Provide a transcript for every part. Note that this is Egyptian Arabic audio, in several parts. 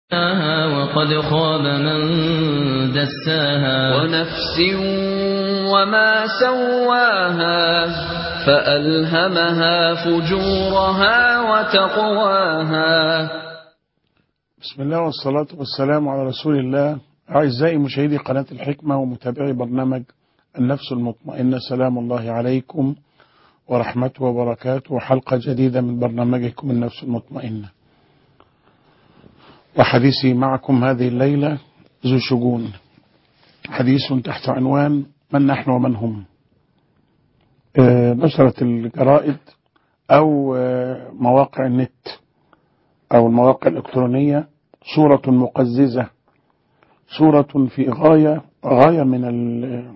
وقد خاب من دساها ونفس وما سواها فألهمها فجورها وتقواها بسم الله والصلاة والسلام على رسول الله أعزائي مشاهدي قناة الحكمة ومتابعي برنامج النفس المطمئنة سلام الله عليكم ورحمته وبركاته وحلقة جديدة من برنامجكم النفس المطمئنة وحديثي معكم هذه الليلة ذو شجون حديث تحت عنوان من نحن ومن هم نشرت الجرائد أو مواقع النت أو المواقع الإلكترونية صورة مقززة صورة في غاية غاية من ال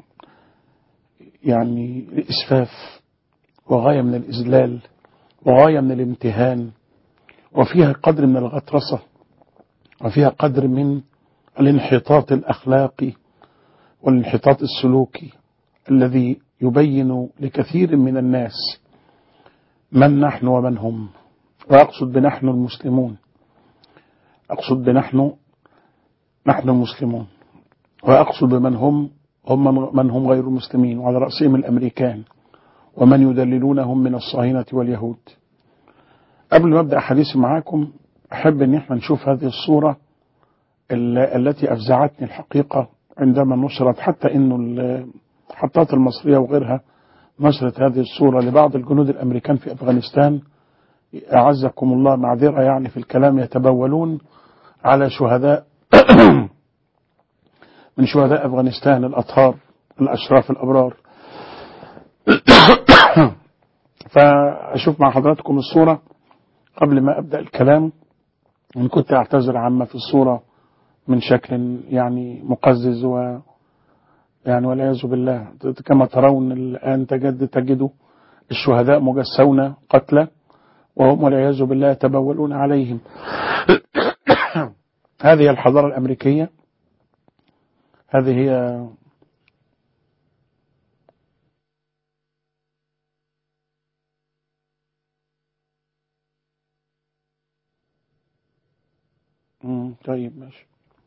يعني الإسفاف وغاية من الإذلال وغاية من الامتهان وفيها قدر من الغطرسة وفيها قدر من الانحطاط الأخلاقي والانحطاط السلوكي الذي يبين لكثير من الناس من نحن ومن هم وأقصد بنحن المسلمون أقصد بنحن نحن المسلمون وأقصد بمن هم هم من هم غير المسلمين وعلى رأسهم الأمريكان ومن يدللونهم من الصهاينة واليهود قبل ما أبدأ حديثي معاكم أحب أن احنا نشوف هذه الصورة التي أفزعتني الحقيقة عندما نشرت حتى أنه الحطات المصرية وغيرها نشرت هذه الصورة لبعض الجنود الأمريكان في أفغانستان أعزكم الله معذرة يعني في الكلام يتبولون على شهداء من شهداء أفغانستان الأطهار الأشراف الأبرار فأشوف مع حضراتكم الصورة قبل ما أبدأ الكلام إن كنت أعتذر عما في الصورة من شكل يعني مقزز و يعني والعياذ بالله كما ترون الآن تجد تجدوا الشهداء مجسون قتلى وهم والعياذ بالله يتبولون عليهم هذه الحضارة الأمريكية هذه هي طيب ماشي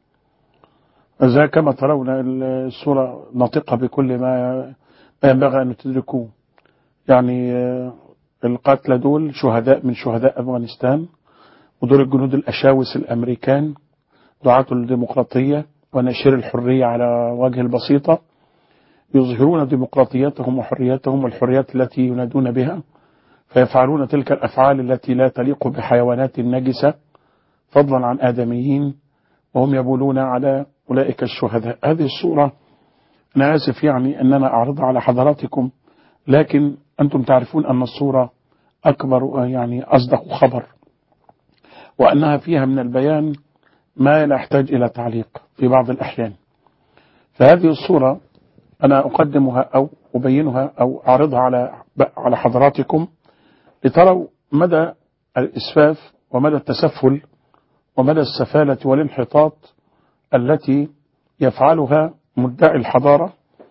إذا كما ترون الصورة ناطقة بكل ما ينبغي أن تدركوه يعني القاتلة دول شهداء من شهداء أفغانستان ودول الجنود الأشاوس الأمريكان دعاة الديمقراطية وناشر الحرية على وجه البسيطة يظهرون ديمقراطيتهم وحرياتهم والحريات التي ينادون بها فيفعلون تلك الأفعال التي لا تليق بحيوانات نجسة فضلا عن آدميين وهم يبولون على أولئك الشهداء هذه الصورة أنا آسف يعني أن أنا أعرضها على حضراتكم لكن أنتم تعرفون أن الصورة أكبر يعني أصدق خبر وأنها فيها من البيان ما لا يحتاج إلى تعليق في بعض الأحيان فهذه الصورة أنا أقدمها أو أبينها أو أعرضها على على حضراتكم لتروا مدى الإسفاف ومدى التسفل ومدى السفالة والانحطاط التي يفعلها مدعي الحضارة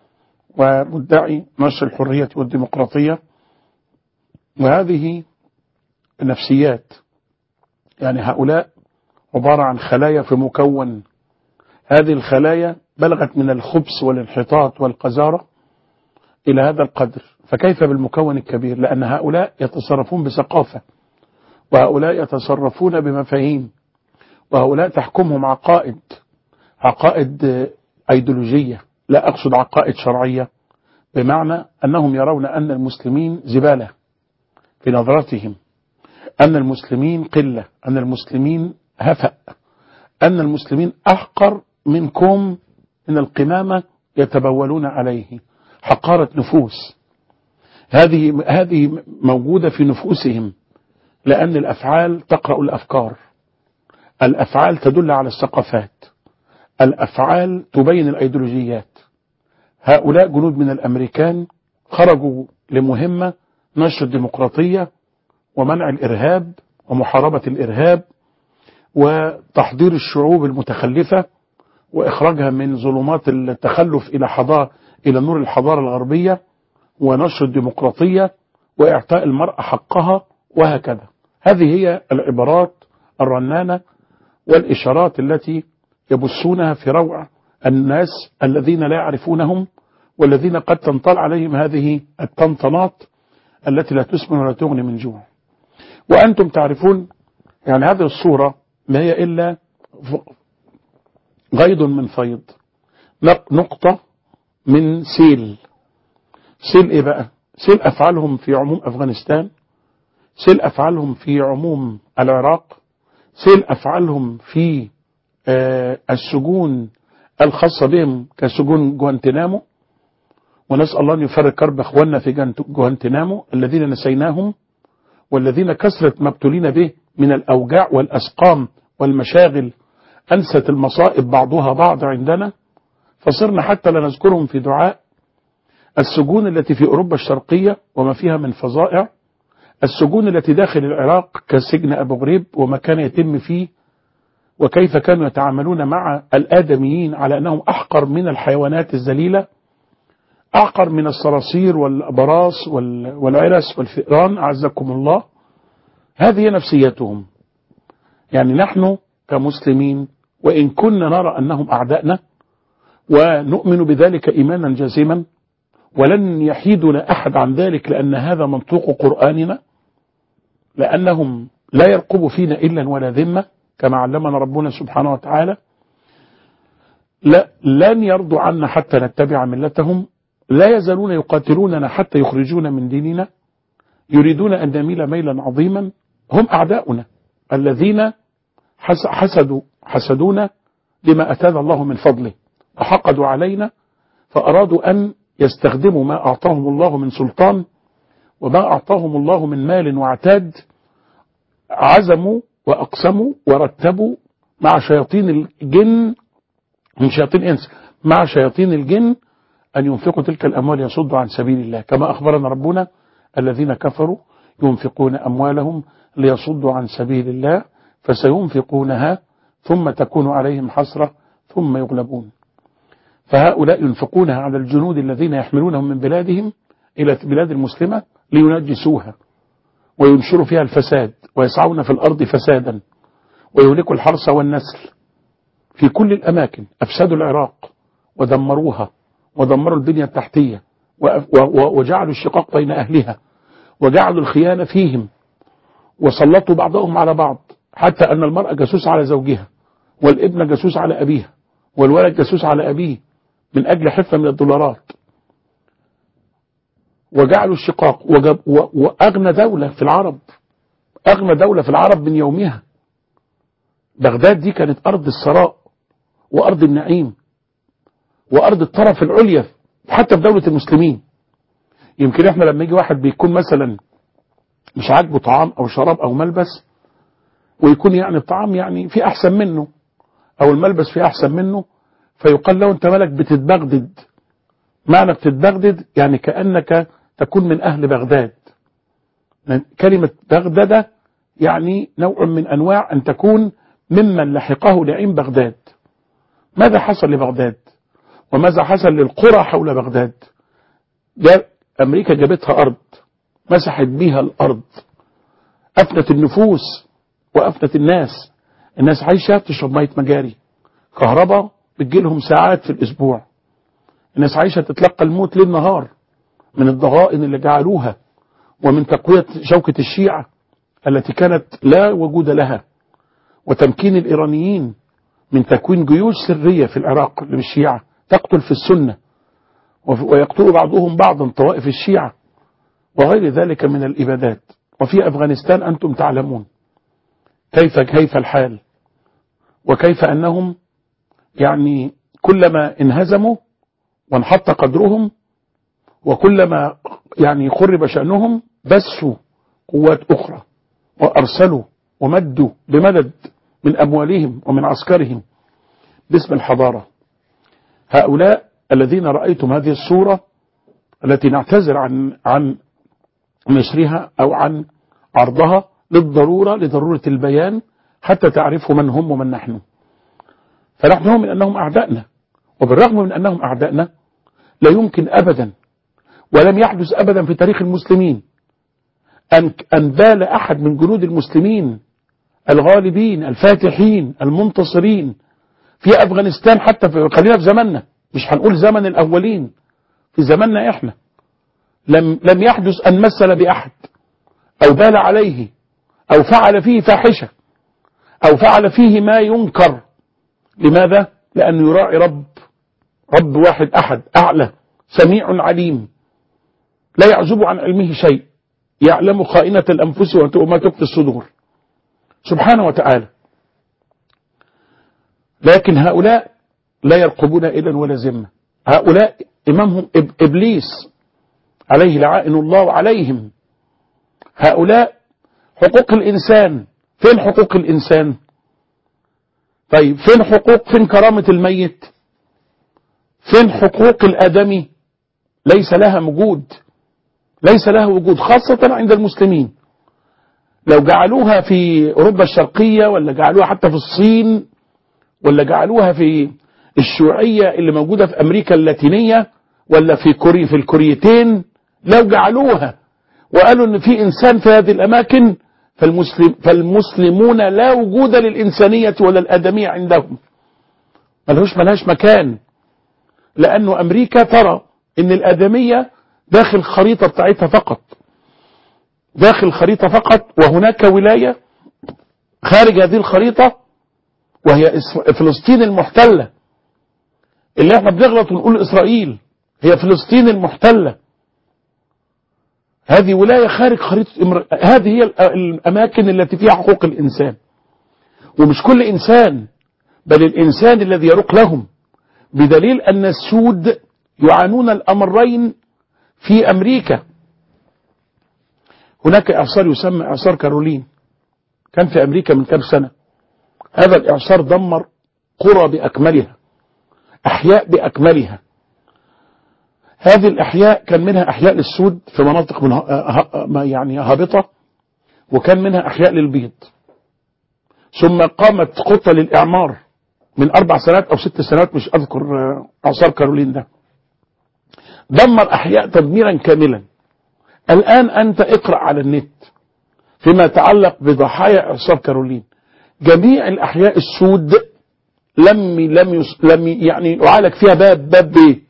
ومدعي نشر الحرية والديمقراطية وهذه نفسيات يعني هؤلاء عبارة عن خلايا في مكون هذه الخلايا بلغت من الخبث والانحطاط والقذارة إلى هذا القدر فكيف بالمكون الكبير لأن هؤلاء يتصرفون بثقافة وهؤلاء يتصرفون بمفاهيم وهؤلاء تحكمهم عقائد عقائد أيديولوجية لا أقصد عقائد شرعية بمعنى أنهم يرون أن المسلمين زبالة في نظرتهم أن المسلمين قلة أن المسلمين هفأ أن المسلمين أحقر منكم من القمامة يتبولون عليه حقارة نفوس هذه هذه موجودة في نفوسهم لأن الأفعال تقرأ الأفكار الأفعال تدل على الثقافات الأفعال تبين الأيديولوجيات هؤلاء جنود من الأمريكان خرجوا لمهمة نشر الديمقراطية ومنع الإرهاب ومحاربة الإرهاب وتحضير الشعوب المتخلفة وإخراجها من ظلمات التخلف إلى حضارة إلى نور الحضارة الغربية ونشر الديمقراطية وإعطاء المرأة حقها وهكذا هذه هي العبارات الرنانة والإشارات التي يبثونها في روع الناس الذين لا يعرفونهم والذين قد تنطل عليهم هذه الطنطنات التي لا تسمن ولا تغني من جوع وأنتم تعرفون يعني هذه الصورة ما هي إلا غيض من فيض نقطة من سيل سيل إيه بقى سيل أفعالهم في عموم أفغانستان سيل أفعالهم في عموم العراق سيل أفعالهم في آه السجون الخاصة بهم كسجون جوانتنامو ونسأل الله أن يفرق كرب أخواننا في جوانتنامو الذين نسيناهم والذين كثرت ما ابتلينا به من الأوجاع والأسقام والمشاغل أنست المصائب بعضها بعض عندنا فصرنا حتى لا نذكرهم في دعاء السجون التي في أوروبا الشرقية وما فيها من فظائع السجون التي داخل العراق كسجن أبو غريب وما كان يتم فيه وكيف كانوا يتعاملون مع الآدميين على أنهم أحقر من الحيوانات الذليلة أحقر من الصراصير والأبراس والعرس والفئران أعزكم الله هذه نفسيتهم يعني نحن كمسلمين وإن كنا نرى أنهم أعداءنا ونؤمن بذلك إيمانا جازما ولن يحيدنا أحد عن ذلك لأن هذا منطوق قرآننا لأنهم لا يرقب فينا إلا ولا ذمة كما علمنا ربنا سبحانه وتعالى لا لن يرضوا عنا حتى نتبع ملتهم لا يزالون يقاتلوننا حتى يخرجون من ديننا يريدون أن نميل ميلا عظيما هم أعداؤنا الذين حسدوا حسدونا لما أتانا الله من فضله وحقدوا علينا فأرادوا أن يستخدموا ما أعطاهم الله من سلطان وما أعطاهم الله من مال وعتاد عزموا وأقسموا ورتبوا مع شياطين الجن من شياطين إنس مع شياطين الجن أن ينفقوا تلك الأموال يصدوا عن سبيل الله كما أخبرنا ربنا الذين كفروا ينفقون أموالهم ليصدوا عن سبيل الله فسينفقونها ثم تكون عليهم حسرة ثم يغلبون فهؤلاء ينفقونها على الجنود الذين يحملونهم من بلادهم إلى البلاد المسلمة لينجسوها وينشروا فيها الفساد ويسعون في الأرض فسادا ويهلكوا الحرث والنسل في كل الأماكن أفسدوا العراق ودمروها ودمروا البنية التحتية وجعلوا الشقاق بين أهلها وجعلوا الخيانة فيهم وسلطوا بعضهم على بعض حتى أن المرأة جاسوس على زوجها والابن جاسوس على أبيها والولد جاسوس على أبيه من أجل حفة من الدولارات وجعلوا الشقاق وجب وأغنى دولة في العرب أغنى دولة في العرب من يومها بغداد دي كانت أرض الثراء وأرض النعيم وأرض الطرف العليا حتى في دولة المسلمين يمكن احنا لما يجي واحد بيكون مثلا مش عاجبه طعام أو شراب أو ملبس ويكون يعني الطعام يعني في أحسن منه أو الملبس في أحسن منه فيقال له أنت مالك بتتبغدد معنى بتتبغدد يعني كأنك تكون من أهل بغداد كلمة بغدد يعني نوع من أنواع أن تكون ممن لحقه نعيم بغداد ماذا حصل لبغداد وماذا حصل للقرى حول بغداد جاب أمريكا جابتها أرض مسحت بيها الأرض أفنت النفوس وأفنت الناس الناس عايشة تشرب مية مجاري كهرباء بتجيلهم ساعات في الأسبوع الناس عايشة تتلقى الموت ليل نهار من الضغائن اللي جعلوها ومن تقوية شوكة الشيعة التي كانت لا وجود لها وتمكين الإيرانيين من تكوين جيوش سرية في العراق للشيعة تقتل في السنة ويقتل بعضهم بعضا طوائف الشيعة وغير ذلك من الإبادات وفي أفغانستان أنتم تعلمون كيف كيف الحال وكيف أنهم يعني كلما انهزموا وانحط قدرهم وكلما يعني خرب شأنهم بسوا قوات أخرى وأرسلوا ومدوا بمدد من أموالهم ومن عسكرهم باسم الحضارة هؤلاء الذين رأيتم هذه الصورة التي نعتذر عن عن نشرها أو عن عرضها للضرورة لضرورة البيان حتى تعرفوا من هم ومن نحن فنحن هم من أنهم أعدائنا وبالرغم من أنهم أعدائنا لا يمكن أبدا ولم يحدث أبدا في تاريخ المسلمين أن, أن بال أحد من جنود المسلمين الغالبين الفاتحين المنتصرين في أفغانستان حتى في خلينا في زماننا مش هنقول زمن الأولين في زماننا إحنا لم, لم يحدث أن مثل بأحد أو بال عليه أو فعل فيه فاحشة أو فعل فيه ما ينكر لماذا؟ لأنه يراعي رب رب واحد أحد أعلى سميع عليم لا يعزب عن علمه شيء يعلم خائنة الأنفس وما تخفي الصدور سبحانه وتعالى لكن هؤلاء لا يرقبون إلا ولا ذمة هؤلاء إمامهم إبليس عليه لعائن الله عليهم هؤلاء حقوق الإنسان فين حقوق الإنسان طيب فين حقوق فين كرامة الميت فين حقوق الآدمي ليس لها وجود ليس لها وجود خاصة عند المسلمين لو جعلوها في أوروبا الشرقية ولا جعلوها حتى في الصين ولا جعلوها في الشيوعية اللي موجودة في أمريكا اللاتينية ولا في كوريا في الكوريتين لو جعلوها وقالوا ان في انسان في هذه الاماكن فالمسلم فالمسلمون لا وجود للانسانيه ولا الادميه عندهم ملهوش ملهاش مكان لانه امريكا ترى ان الادميه داخل الخريطه بتاعتها فقط داخل الخريطه فقط وهناك ولايه خارج هذه الخريطه وهي فلسطين المحتله اللي احنا بنغلط ونقول اسرائيل هي فلسطين المحتله هذه ولاية خارج خريطة إمر... هذه هي الأماكن التي فيها حقوق الإنسان ومش كل إنسان بل الإنسان الذي يروق لهم بدليل أن السود يعانون الأمرين في أمريكا هناك إعصار يسمى إعصار كارولين كان في أمريكا من كام سنة هذا الإعصار دمر قرى بأكملها أحياء بأكملها هذه الأحياء كان منها أحياء للسود في مناطق من يعني هابطة وكان منها أحياء للبيض ثم قامت خطة للإعمار من أربع سنوات أو ست سنوات مش أذكر إعصار كارولين ده دمر أحياء تدميرا كاملا الآن أنت اقرأ على النت فيما يتعلق بضحايا إعصار كارولين جميع الأحياء السود لم لم يس لم يعني يعالج فيها باب باب بيت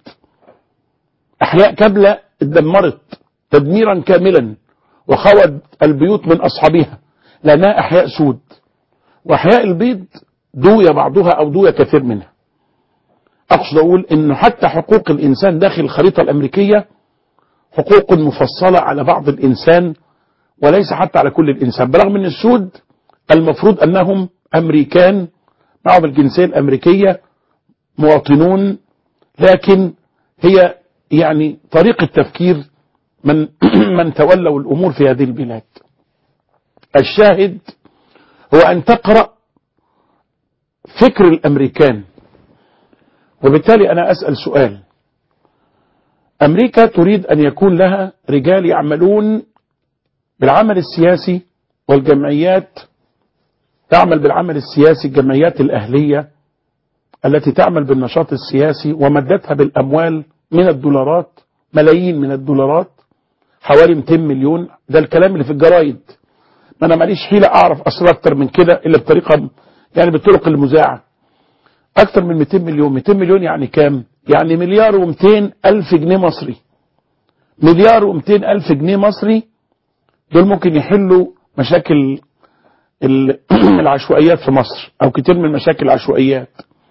أحياء كاملة اتدمرت تدميرا كاملا وخوت البيوت من أصحابها لأنها أحياء سود وأحياء البيض دوية بعضها أو دوية كثير منها أقصد أقول أن حتى حقوق الإنسان داخل الخريطة الأمريكية حقوق مفصلة على بعض الإنسان وليس حتى على كل الإنسان برغم أن السود المفروض أنهم أمريكان معهم الجنسية الأمريكية مواطنون لكن هي يعني طريقة تفكير من من تولوا الأمور في هذه البلاد الشاهد هو أن تقرأ فكر الأمريكان وبالتالي أنا أسأل سؤال أمريكا تريد أن يكون لها رجال يعملون بالعمل السياسي والجمعيات تعمل بالعمل السياسي الجمعيات الأهلية التي تعمل بالنشاط السياسي ومدتها بالأموال من الدولارات ملايين من الدولارات حوالي 200 مليون ده الكلام اللي في الجرايد ما انا ماليش حيله اعرف اسرار اكتر من كده الا بطريقه يعني بالطرق المذاعه اكتر من 200 مليون 200 مليون يعني كام يعني مليار و200 الف جنيه مصري مليار و200 الف جنيه مصري دول ممكن يحلوا مشاكل العشوائيات في مصر او كتير من مشاكل العشوائيات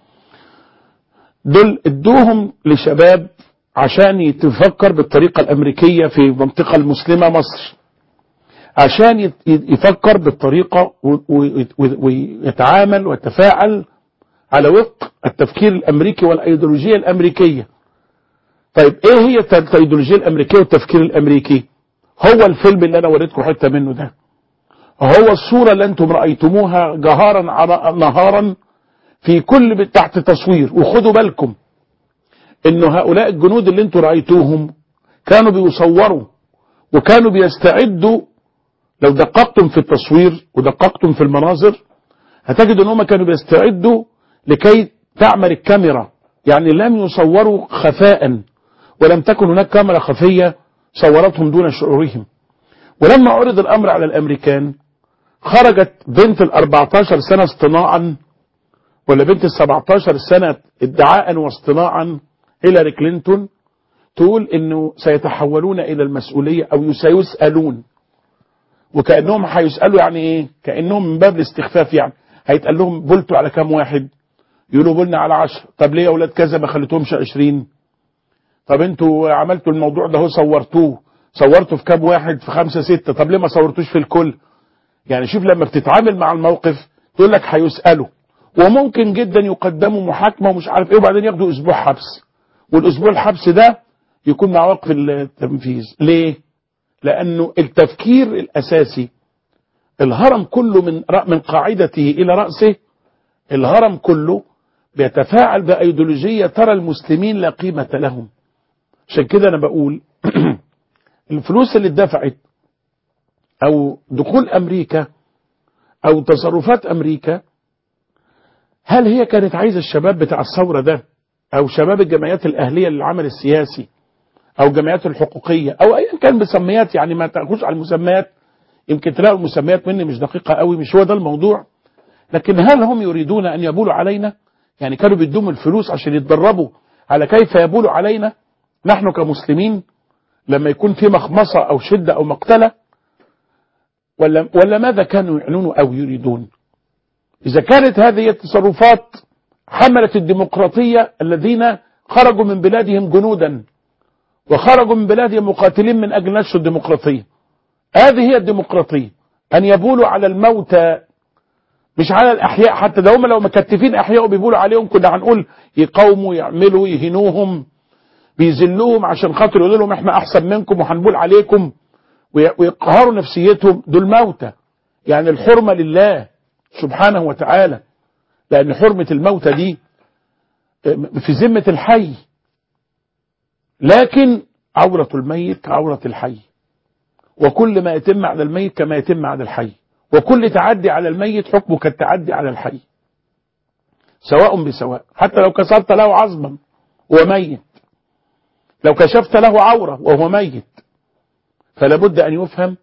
دول ادوهم لشباب عشان يتفكر بالطريقة الأمريكية في المنطقة المسلمة مصر عشان يفكر بالطريقة ويتعامل ويتفاعل على وفق التفكير الأمريكي والأيديولوجية الأمريكية طيب ايه هي الايديولوجية الأمريكية والتفكير الأمريكي هو الفيلم اللي أنا وريتكم حتة منه ده هو الصورة اللي أنتم رأيتموها جهارا نهارا في كل تحت تصوير وخدوا بالكم انه هؤلاء الجنود اللي انتوا رأيتوهم كانوا بيصوروا وكانوا بيستعدوا لو دققتم في التصوير ودققتم في المناظر هتجدوا ان هم كانوا بيستعدوا لكي تعمل الكاميرا يعني لم يصوروا خفاء ولم تكن هناك كاميرا خفية صورتهم دون شعورهم ولما عرض الامر على الامريكان خرجت بنت ال 14 سنة اصطناعا ولا بنت ال 17 سنة ادعاء واصطناعا هيلاري كلينتون تقول انه سيتحولون الى المسؤولية او سيسألون وكأنهم هيسألوا يعني ايه كأنهم من باب الاستخفاف يعني هيتقال لهم بلتوا على كام واحد يقولوا بلنا على عشر طب ليه يا اولاد كذا ما خليتهمش عشرين طب انتوا عملتوا الموضوع ده هو صورتوه صورتوا في كام واحد في خمسة ستة طب ليه ما صورتوش في الكل يعني شوف لما بتتعامل مع الموقف تقول لك هيسألوا وممكن جدا يقدموا محاكمة ومش عارف ايه وبعدين ياخدوا اسبوع حبس والاسبوع الحبس ده يكون مع وقف التنفيذ ليه لانه التفكير الاساسي الهرم كله من من قاعدته الى رأسه الهرم كله بيتفاعل بأيديولوجية ترى المسلمين لا قيمة لهم عشان كده انا بقول الفلوس اللي اتدفعت او دخول امريكا او تصرفات امريكا هل هي كانت عايزة الشباب بتاع الثورة ده او شباب الجمعيات الاهلية للعمل السياسي او الجمعيات الحقوقية او ايا كان بسميات يعني ما تاخدش على المسميات يمكن تلاقوا المسميات مني مش دقيقة قوي مش هو ده الموضوع لكن هل هم يريدون ان يبولوا علينا يعني كانوا بيدوم الفلوس عشان يتدربوا على كيف يبولوا علينا نحن كمسلمين لما يكون في مخمصة او شدة او مقتلة ولا, ولا ماذا كانوا يعنون او يريدون اذا كانت هذه التصرفات حملت الديمقراطية الذين خرجوا من بلادهم جنودا وخرجوا من بلادهم مقاتلين من اجل نشر الديمقراطية هذه هي الديمقراطية ان يبولوا على الموتى مش على الاحياء حتى ده هم لو مكتفين احياء وبيبولوا عليهم كنا هنقول يقاوموا يعملوا يهنوهم بيذلوهم عشان خاطر يقولوا لهم احنا احسن منكم وهنبول عليكم ويقهروا نفسيتهم دول موتى يعني الحرمة لله سبحانه وتعالى لان حرمة الموتى دي في ذمة الحي لكن عورة الميت كعورة الحي وكل ما يتم على الميت كما يتم على الحي وكل تعدي على الميت حكمه كالتعدي على الحي سواء بسواء حتى لو كسرت له عظما وهو ميت لو كشفت له عورة وهو ميت فلا بد أن يفهم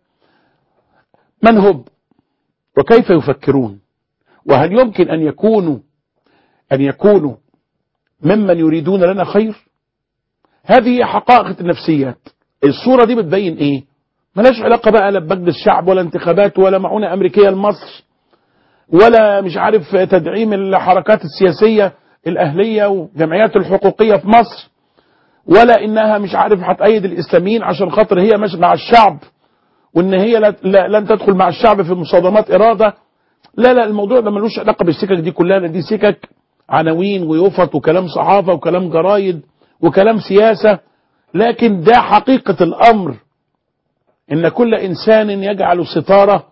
من هم وكيف يفكرون وهل يمكن أن يكونوا أن يكونوا ممن يريدون لنا خير هذه حقائق النفسيات الصورة دي بتبين ايه ملاش علاقة بقى لا بمجلس الشعب ولا انتخابات ولا معونة أمريكية لمصر ولا مش عارف تدعيم الحركات السياسية الأهلية والجمعيات الحقوقية في مصر ولا إنها مش عارف هتأيد الإسلاميين عشان خاطر هي مش مع الشعب وإن هي لا لا لن تدخل مع الشعب في مصادمات إرادة لا لا الموضوع ده ملوش علاقة بالسكك دي كلها دي سكك عناوين ويفط وكلام صحافة وكلام جرايد وكلام سياسة لكن ده حقيقة الأمر إن كل إنسان يجعل ستارة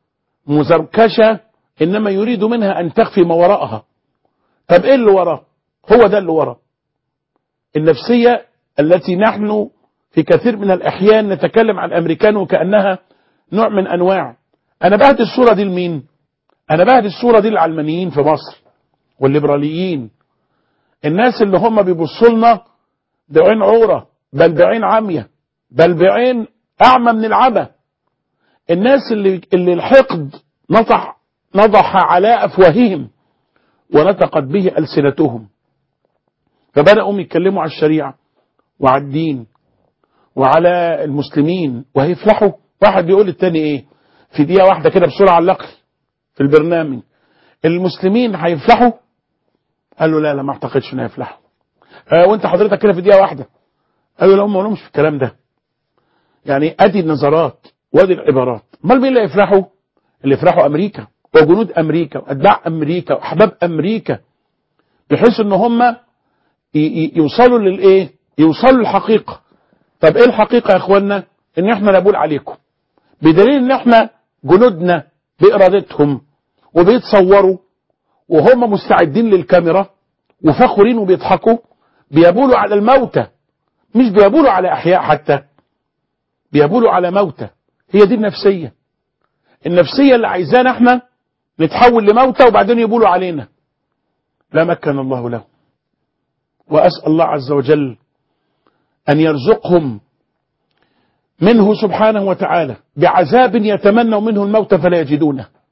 مزركشة إنما يريد منها أن تخفي ما وراءها طب إيه اللي وراه هو ده اللي وراه النفسية التي نحن في كثير من الأحيان نتكلم عن الأمريكان وكأنها نوع من أنواع أنا بهدي الصورة دي لمين أنا بهدي الصورة دي للعلمانيين في مصر والليبراليين الناس اللي هم بيبصوا لنا بعين عورة بل بعين عمية بل بعين أعمى من العمى الناس اللي, اللي الحقد نطح نضح على أفواههم ونطقت به ألسنتهم فبدأوا يتكلموا على الشريعة وعلى الدين وعلى المسلمين وهيفلحوا واحد بيقول للتاني ايه في دقيقة واحدة كده بسرعة علقي في البرنامج المسلمين هيفلحوا قال له لا لا ما اعتقدش انه هيفلحوا آه وانت حضرتك كده في دقيقة واحدة قال له لا هم ما لهمش في الكلام ده يعني ادي النظرات وادي العبارات امال مين اللي يفلحوا اللي يفلحوا امريكا وجنود امريكا واتباع امريكا واحباب امريكا بحيث ان هم يوصلوا للايه يوصلوا للحقيقه طب ايه الحقيقه يا اخوانا ان احنا نقول عليكم بدليل ان احنا جنودنا بارادتهم وبيتصوروا وهم مستعدين للكاميرا وفخورين وبيضحكوا بيبولوا على الموتى مش بيبولوا على احياء حتى بيبولوا على موتى هي دي النفسيه النفسيه اللي عايزانا احنا نتحول لموتى وبعدين يبولوا علينا لا مكن الله له وأسأل الله عز وجل أن يرزقهم منه سبحانه وتعالى بعذاب يتمنوا منه الموت فلا يجدونه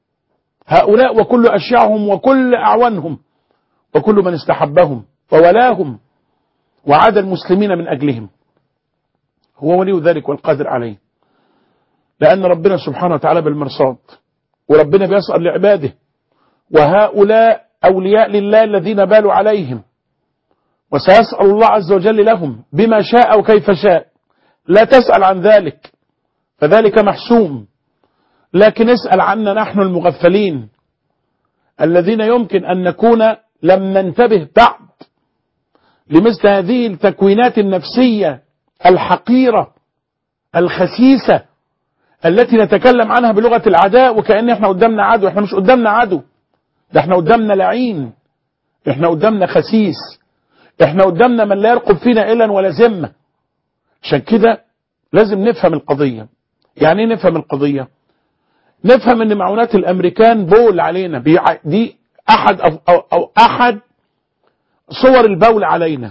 هؤلاء وكل أشياعهم وكل أعوانهم وكل من استحبهم وولاهم وعاد المسلمين من أجلهم هو ولي ذلك والقادر عليه لأن ربنا سبحانه وتعالى بالمرصاد وربنا بيسأل لعباده وهؤلاء أولياء لله الذين بالوا عليهم وسيسأل الله عز وجل لهم بما شاء وكيف شاء لا تسأل عن ذلك فذلك محسوم لكن اسأل عنا نحن المغفلين الذين يمكن أن نكون لم ننتبه بعد لمثل هذه التكوينات النفسية الحقيرة الخسيسة التي نتكلم عنها بلغة العداء وكأن احنا قدامنا عدو احنا مش قدامنا عدو ده احنا قدامنا لعين احنا قدامنا خسيس احنا قدامنا من لا يرقب فينا إلا ولا ذمة عشان كده لازم نفهم القضية يعني ايه نفهم القضية نفهم ان معونات الامريكان بول علينا دي احد أو, أو, او احد صور البول علينا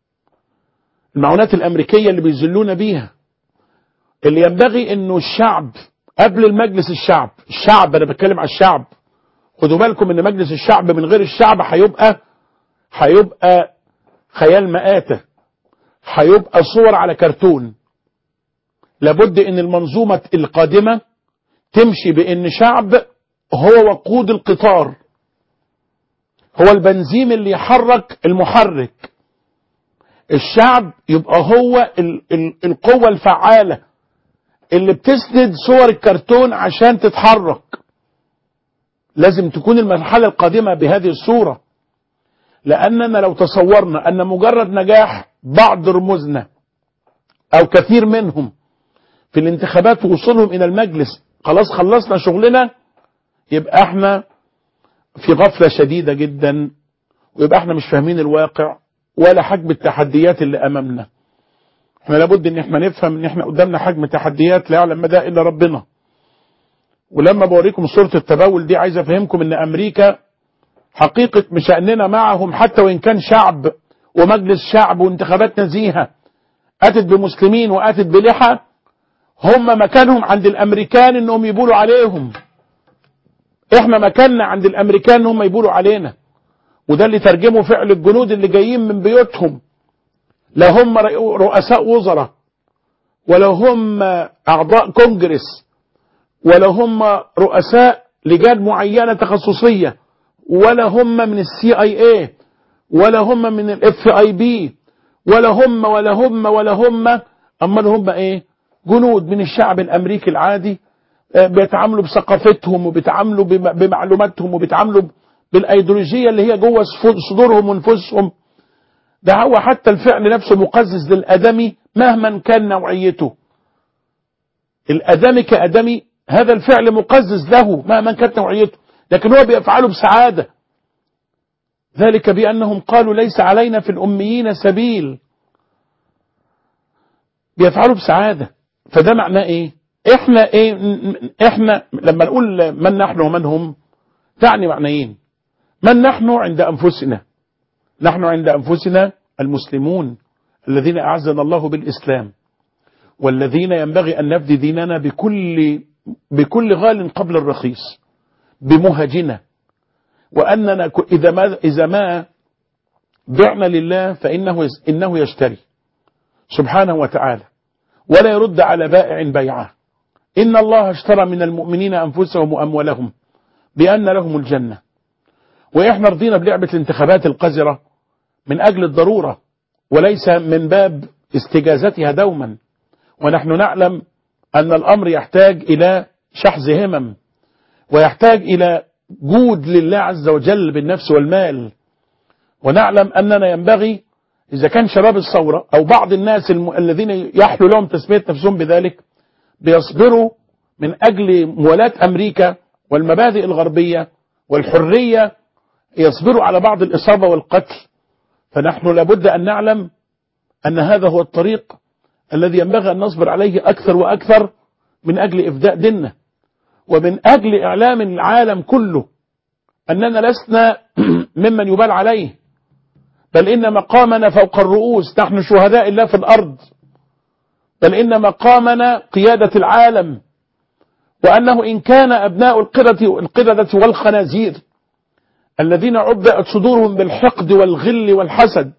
المعونات الامريكية اللي بيذلونا بيها اللي ينبغي انه الشعب قبل المجلس الشعب الشعب انا بتكلم على الشعب خدوا بالكم ان مجلس الشعب من غير الشعب هيبقى هيبقى خيال مآتة هيبقى صور على كرتون لابد ان المنظومة القادمة تمشي بان شعب هو وقود القطار هو البنزين اللي يحرك المحرك الشعب يبقى هو ال ال القوة الفعالة اللي بتسند صور الكرتون عشان تتحرك لازم تكون المرحلة القادمة بهذه الصورة لأننا لو تصورنا أن مجرد نجاح بعض رموزنا أو كثير منهم في الانتخابات ووصولهم إلى المجلس خلاص خلصنا شغلنا يبقى احنا في غفلة شديدة جدا ويبقى احنا مش فاهمين الواقع ولا حجم التحديات اللي أمامنا احنا لابد ان احنا نفهم ان احنا قدامنا حجم تحديات لا يعلم مدى الا ربنا ولما بوريكم صورة التبول دي عايز افهمكم ان امريكا حقيقة مشأننا معهم حتى وان كان شعب ومجلس شعب وانتخابات نزيهة اتت بمسلمين واتت بلحى هم مكانهم عند الامريكان انهم يبولوا عليهم احنا مكاننا عند الامريكان انهم يبولوا علينا وده اللي ترجمه فعل الجنود اللي جايين من بيوتهم لا هم رؤساء وزراء ولا هم أعضاء كونجرس ولا هم رؤساء لجان معينة تخصصية ولا هم من السي اي اي ولا هم من الاف اي بي ولا هم ولا هم ولا هم امال هم ايه جنود من الشعب الامريكي العادي بيتعاملوا بثقافتهم وبيتعاملوا بمعلوماتهم وبيتعاملوا بالايديولوجيه اللي هي جوه صدورهم ونفوسهم ده هو حتى الفعل نفسه مقزز للادمي مهما كان نوعيته الادمي كادمي هذا الفعل مقزز له مهما كانت نوعيته لكن هو بيفعله بسعاده ذلك بانهم قالوا ليس علينا في الاميين سبيل بيفعلوا بسعاده فده معناه ايه احنا ايه احنا لما نقول من نحن ومن هم تعني معنيين من نحن عند انفسنا نحن عند انفسنا المسلمون الذين اعزنا الله بالاسلام والذين ينبغي ان نفدي ديننا بكل بكل غال قبل الرخيص بمهجنا واننا اذا ما اذا ما بعنا لله فانه انه يشتري سبحانه وتعالى ولا يرد على بائع بيعه ان الله اشترى من المؤمنين انفسهم واموالهم بان لهم الجنه واحنا رضينا بلعبه الانتخابات القذره من اجل الضروره وليس من باب استجازتها دوما ونحن نعلم ان الامر يحتاج الى شحذ همم ويحتاج الى جود لله عز وجل بالنفس والمال ونعلم اننا ينبغي اذا كان شباب الثوره او بعض الناس الم... الذين يحلو لهم تسميه نفسهم بذلك بيصبروا من اجل موالاه امريكا والمبادئ الغربيه والحريه يصبروا على بعض الاصابه والقتل فنحن لابد ان نعلم ان هذا هو الطريق الذي ينبغي ان نصبر عليه اكثر واكثر من اجل افداء ديننا ومن اجل اعلام العالم كله اننا لسنا ممن يبال عليه بل ان مقامنا فوق الرؤوس نحن شهداء الله في الارض بل ان مقامنا قياده العالم وأنه إن كان أبناء القردة القردة والخنازير الذين عبأت صدورهم بالحقد والغل والحسد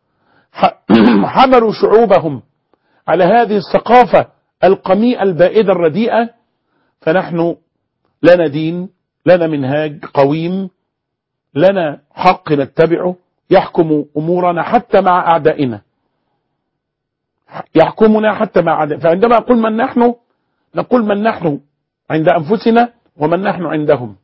حملوا شعوبهم على هذه الثقافة القميئة البائدة الرديئة فنحن لنا دين لنا منهاج قويم لنا حق نتبعه يحكم أمورنا حتى مع أعدائنا يحكمنا حتى مع أعدائنا فعندما أقول من نحن نقول من نحن عند أنفسنا ومن نحن عندهم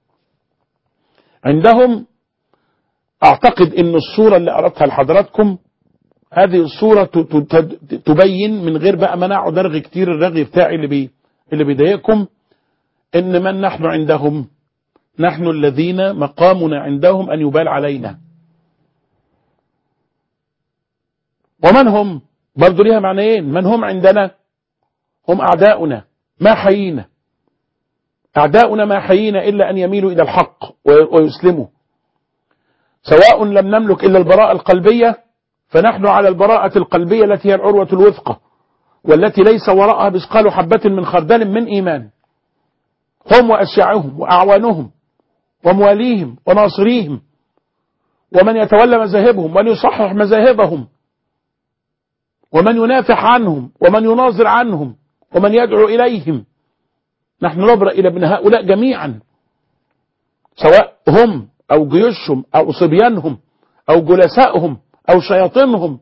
عندهم أعتقد أن الصورة اللي أردتها لحضراتكم هذه الصورة تبين من غير بقى مناع ودرغ كتير الرغي بتاعي اللي بي اللي بيضايقكم ان من نحن عندهم نحن الذين مقامنا عندهم ان يبال علينا ومن هم برضو ليها معنيين من هم عندنا هم اعداؤنا ما حيينا اعداؤنا ما حيينا الا ان يميلوا الى الحق ويسلموا سواء لم نملك الا البراءة القلبية فنحن على البراءة القلبية التي هي العروة الوثقى والتي ليس وراءها مثقال حبة من خردل من إيمان هم وأشياعهم وأعوانهم ومواليهم وناصريهم ومن يتولى مذاهبهم ومن يصحح مذاهبهم ومن ينافح عنهم ومن يناظر عنهم ومن يدعو إليهم نحن نبرأ إلى ابن هؤلاء جميعا سواء هم أو جيوشهم أو صبيانهم أو جلسائهم أو شياطينهم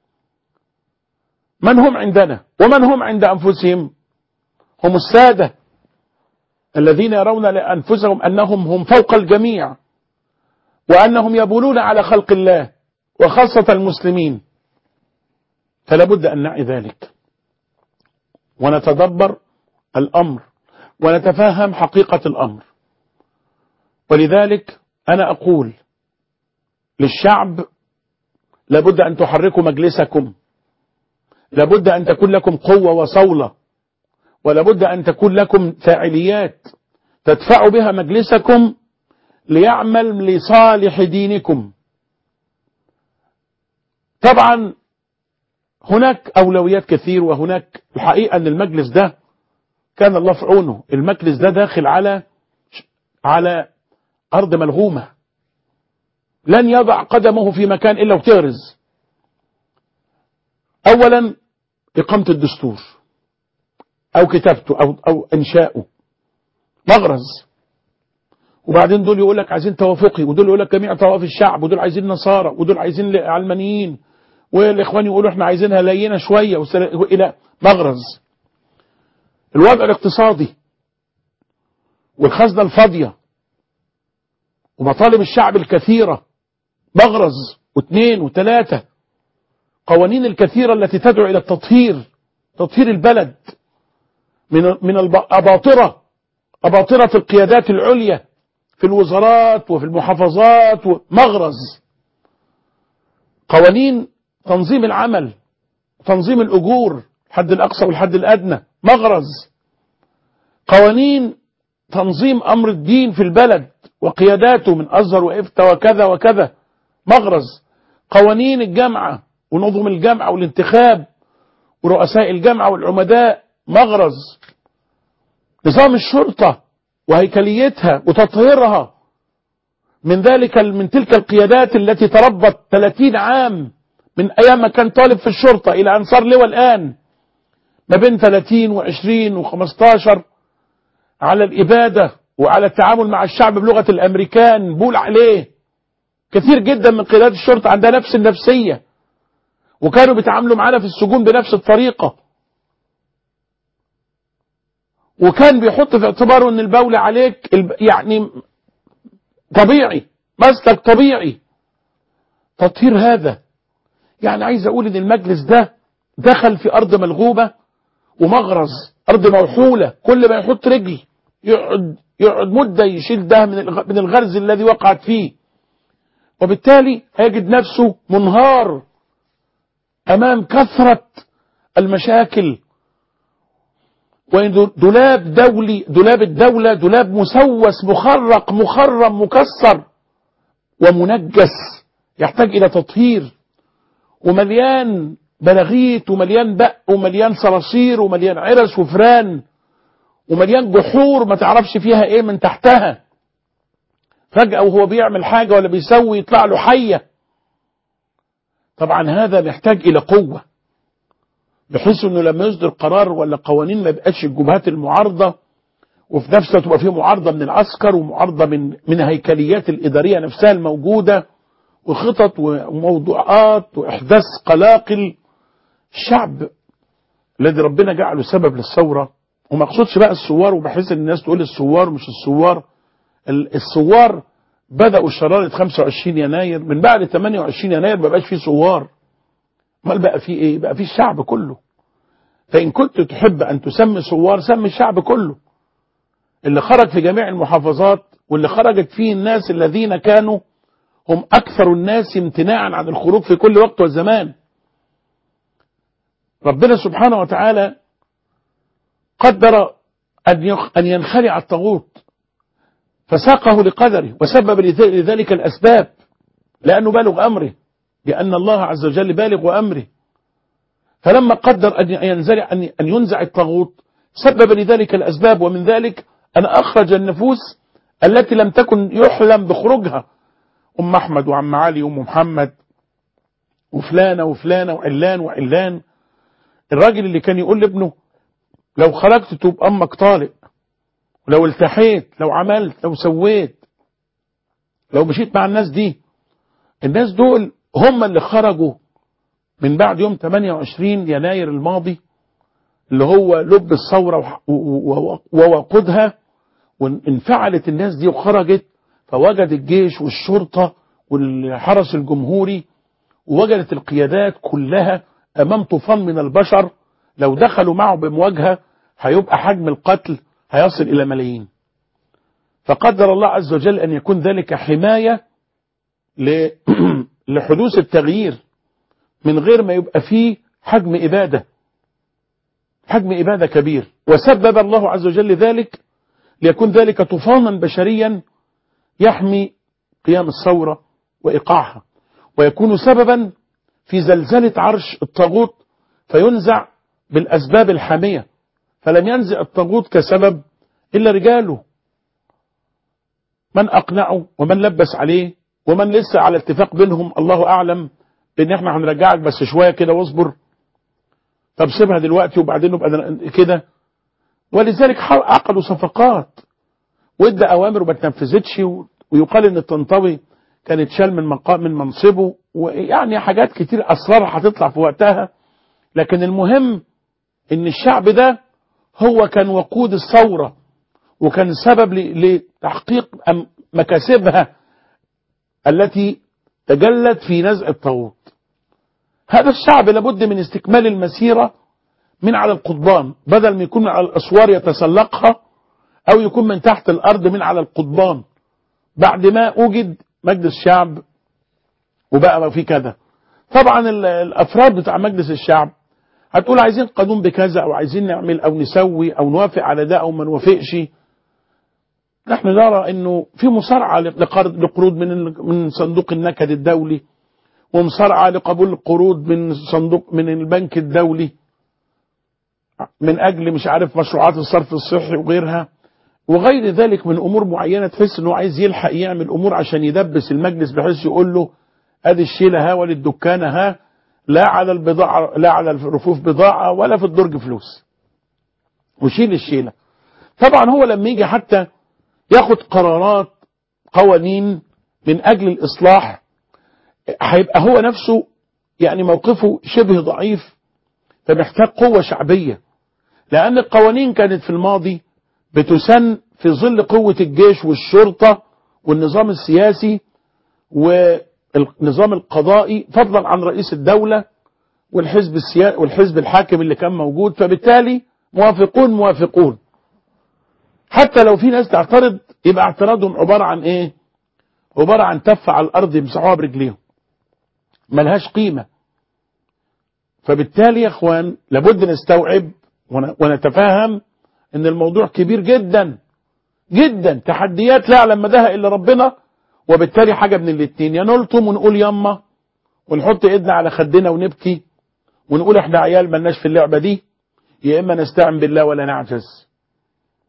من هم عندنا ومن هم عند أنفسهم هم السادة الذين يرون لأنفسهم أنهم هم فوق الجميع وأنهم يبولون على خلق الله وخاصة المسلمين فلا بد أن نعي ذلك ونتدبر الأمر ونتفهم حقيقة الأمر ولذلك أنا أقول للشعب لابد أن تحركوا مجلسكم لابد أن تكون لكم قوة وصولة ولابد أن تكون لكم فاعليات تدفعوا بها مجلسكم ليعمل لصالح دينكم طبعا هناك أولويات كثير وهناك الحقيقة أن المجلس ده كان الله في عونه المجلس ده داخل على على أرض ملغومة لن يضع قدمه في مكان إلا وتغرز أولا إقامة الدستور أو كتابته أو, أو إنشاؤه مغرز وبعدين دول يقول لك عايزين توافقي ودول يقول لك جميع طوائف الشعب ودول عايزين نصارى ودول عايزين علمانيين والاخوان يقولوا احنا عايزينها لينه شويه الى مغرز الوضع الاقتصادي والخزنه الفاضيه ومطالب الشعب الكثيره مغرز واثنين وثلاثه قوانين الكثيره التي تدعو الى التطهير تطهير البلد من من الاباطره اباطره القيادات العليا في الوزارات وفي المحافظات مغرز قوانين تنظيم العمل تنظيم الأجور الحد الأقصى والحد الأدنى مغرز قوانين تنظيم أمر الدين في البلد وقياداته من أزهر وإفتى وكذا وكذا مغرز قوانين الجامعة ونظم الجامعة والانتخاب ورؤساء الجامعة والعمداء مغرز نظام الشرطة وهيكليتها وتطهيرها من ذلك من تلك القيادات التي تربت 30 عام من أيام ما كان طالب في الشرطة إلى أن صار لواء الآن ما بين 30 و20 و15 على الإبادة وعلى التعامل مع الشعب بلغة الأمريكان بول عليه كثير جدا من قيادات الشرطة عندها نفس النفسية وكانوا بيتعاملوا معانا في السجون بنفس الطريقة وكان بيحط في اعتباره ان البول عليك يعني طبيعي مسلك طبيعي تطهير هذا يعني عايز اقول ان المجلس ده دخل في ارض ملغوبة ومغرز ارض موحولة كل ما يحط رجل يقعد يقعد مدة يشيل ده من من الغرز الذي وقعت فيه وبالتالي هيجد نفسه منهار امام كثرة المشاكل وإن دولاب دولي دولاب الدولة دولاب مسوس مخرق مخرم مكسر ومنجس يحتاج إلى تطهير ومليان بلاغيت ومليان بق ومليان صراصير ومليان عرس وفران ومليان جحور ما تعرفش فيها ايه من تحتها فجأة وهو بيعمل حاجة ولا بيسوي يطلع له حية طبعا هذا محتاج إلى قوة بحيث انه لما يصدر قرار ولا قوانين ما يبقاش الجبهات المعارضة وفي نفس الوقت تبقى فيه معارضة من العسكر ومعارضة من من هيكليات الإدارية نفسها الموجودة وخطط وموضوعات وإحداث قلاقل الشعب الذي ربنا جعله سبب للثورة وما اقصدش بقى الثوار وبحيث ان الناس تقول الثوار مش الثوار الثوار بدأوا شرارة 25 يناير من بعد 28 يناير ما بقاش فيه ثوار امال بقى فيه ايه بقى فيه الشعب كله فإن كنت تحب أن تسمي ثوار سمي الشعب كله اللي خرج في جميع المحافظات واللي خرجت فيه الناس الذين كانوا هم أكثر الناس امتناعا عن الخروج في كل وقت وزمان ربنا سبحانه وتعالى قدر أن ينخلع الطاغوت فساقه لقدره وسبب لذلك الأسباب لأنه بالغ أمره لأن الله عز وجل بالغ أمره فلما قدر أن ينزلع أن ينزع الطاغوت سبب لذلك الأسباب ومن ذلك أن أخرج النفوس التي لم تكن يحلم بخروجها أم أحمد وعم علي وأم محمد وفلانة وفلانة وعلان وعلان الراجل اللي كان يقول لابنه لو خرجت تبقى أمك طالق ولو التحيت لو عملت لو سويت لو مشيت مع الناس دي الناس دول هم اللي خرجوا من بعد يوم 28 يناير الماضي اللي هو لب الثورة ووقودها وانفعلت الناس دي وخرجت فوجد الجيش والشرطة والحرس الجمهوري ووجدت القيادات كلها أمام طوفان من البشر لو دخلوا معه بمواجهة هيبقى حجم القتل هيصل إلى ملايين فقدر الله عز وجل أن يكون ذلك حماية لحدوث التغيير من غير ما يبقى فيه حجم إبادة حجم إبادة كبير وسبب الله عز وجل ذلك ليكون ذلك طوفانا بشريا يحمي قيام الثورة وإيقاعها ويكون سببا في زلزلة عرش الطاغوت فينزع بالأسباب الحامية فلم ينزع الطاغوت كسبب إلا رجاله من أقنعه ومن لبس عليه ومن لسه على اتفاق بينهم الله أعلم بأن احنا هنرجعك بس شوية كده واصبر طب سيبها دلوقتي وبعدين نبقى كده ولذلك عقدوا صفقات وادى أوامر وما تنفذتش ويقال ان الطنطاوي كان اتشال من مقام من منصبه ويعني حاجات كتير أسرار هتطلع في وقتها لكن المهم ان الشعب ده هو كان وقود الثورة وكان سبب لتحقيق مكاسبها التي تجلت في نزع الطاغوت هذا الشعب لابد من استكمال المسيرة من على القضبان بدل ما يكون من على الأسوار يتسلقها أو يكون من تحت الأرض من على القضبان بعد ما أوجد مجلس الشعب وبقى ما في كذا طبعا الأفراد بتاع مجلس الشعب هتقول عايزين قانون بكذا أو عايزين نعمل أو نسوي أو نوافق على ده أو ما نوافقش نحن نرى أنه في مصارعة لقروض من من صندوق النكد الدولي ومصارعة لقبول القروض من صندوق من البنك الدولي من أجل مش عارف مشروعات الصرف الصحي وغيرها وغير ذلك من أمور معينة تحس أنه عايز يلحق يعمل أمور عشان يدبس المجلس بحيث يقول له أدي الشيلة ها وللدكانة ها لا على البضاعة لا على الرفوف بضاعة ولا في الدرج فلوس وشيل الشيلة طبعا هو لما يجي حتى ياخد قرارات قوانين من أجل الإصلاح هيبقى هو نفسه يعني موقفه شبه ضعيف فمحتاج قوة شعبية لأن القوانين كانت في الماضي بتسن في ظل قوة الجيش والشرطة والنظام السياسي والنظام القضائي فضلا عن رئيس الدولة والحزب السياسي والحزب الحاكم اللي كان موجود فبالتالي موافقون موافقون حتى لو في ناس تعترض يبقى اعتراضهم عبارة عن ايه عبارة عن تف على الارض يمسحوها برجليهم ملهاش قيمة فبالتالي يا اخوان لابد نستوعب ونتفاهم ان الموضوع كبير جدا جدا تحديات لا يعلم مداها الا ربنا وبالتالي حاجة من الاتنين يا نلطم ونقول يما ونحط ايدنا على خدنا ونبكي ونقول احنا عيال ملناش في اللعبة دي يا اما نستعن بالله ولا نعجز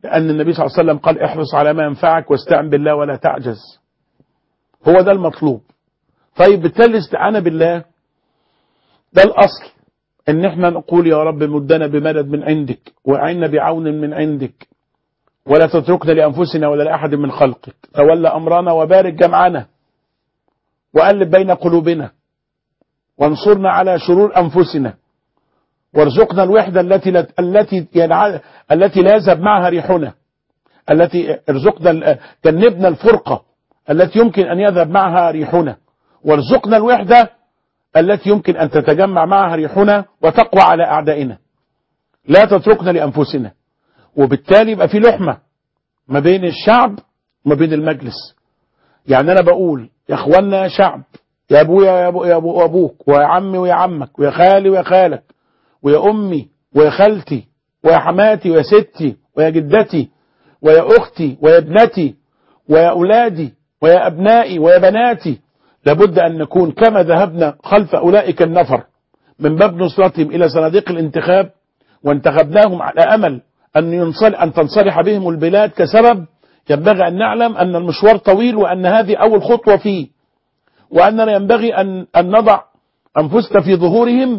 لأن النبي صلى الله عليه وسلم قال احرص على ما ينفعك واستعن بالله ولا تعجز هو ده المطلوب طيب بالتالي الاستعانة بالله ده الأصل ان احنا نقول يا رب مدنا بمدد من عندك وأعنا بعون من عندك ولا تتركنا لأنفسنا ولا لأحد من خلقك تولى أمرنا وبارك جمعنا وألف بين قلوبنا وانصرنا على شرور أنفسنا وارزقنا الوحدة التي لا التي ينع... التي لا يذهب معها ريحنا التي ارزقنا جنبنا الفرقة التي يمكن أن يذهب معها ريحنا وارزقنا الوحدة التي يمكن أن تتجمع معها ريحنا وتقوى على أعدائنا لا تتركنا لأنفسنا وبالتالي يبقى في لحمة ما بين الشعب وما بين المجلس يعني أنا بقول يا أخوانا يا شعب يا أبويا يا أبو يا أبو أبوك ويا عمي ويا عمك ويا خالي ويا خالك ويا أمي ويا خالتي ويا حماتي ويا ستي ويا جدتي ويا أختي ويا ابنتي ويا أولادي ويا أبنائي ويا بناتي لابد أن نكون كما ذهبنا خلف أولئك النفر من باب نصرتهم إلى صناديق الانتخاب وانتخبناهم على أمل أن, ينصل أن تنصلح بهم البلاد كسبب ينبغي أن نعلم أن المشوار طويل وأن هذه أول خطوة فيه وأننا ينبغي أن, أن نضع أنفسنا في ظهورهم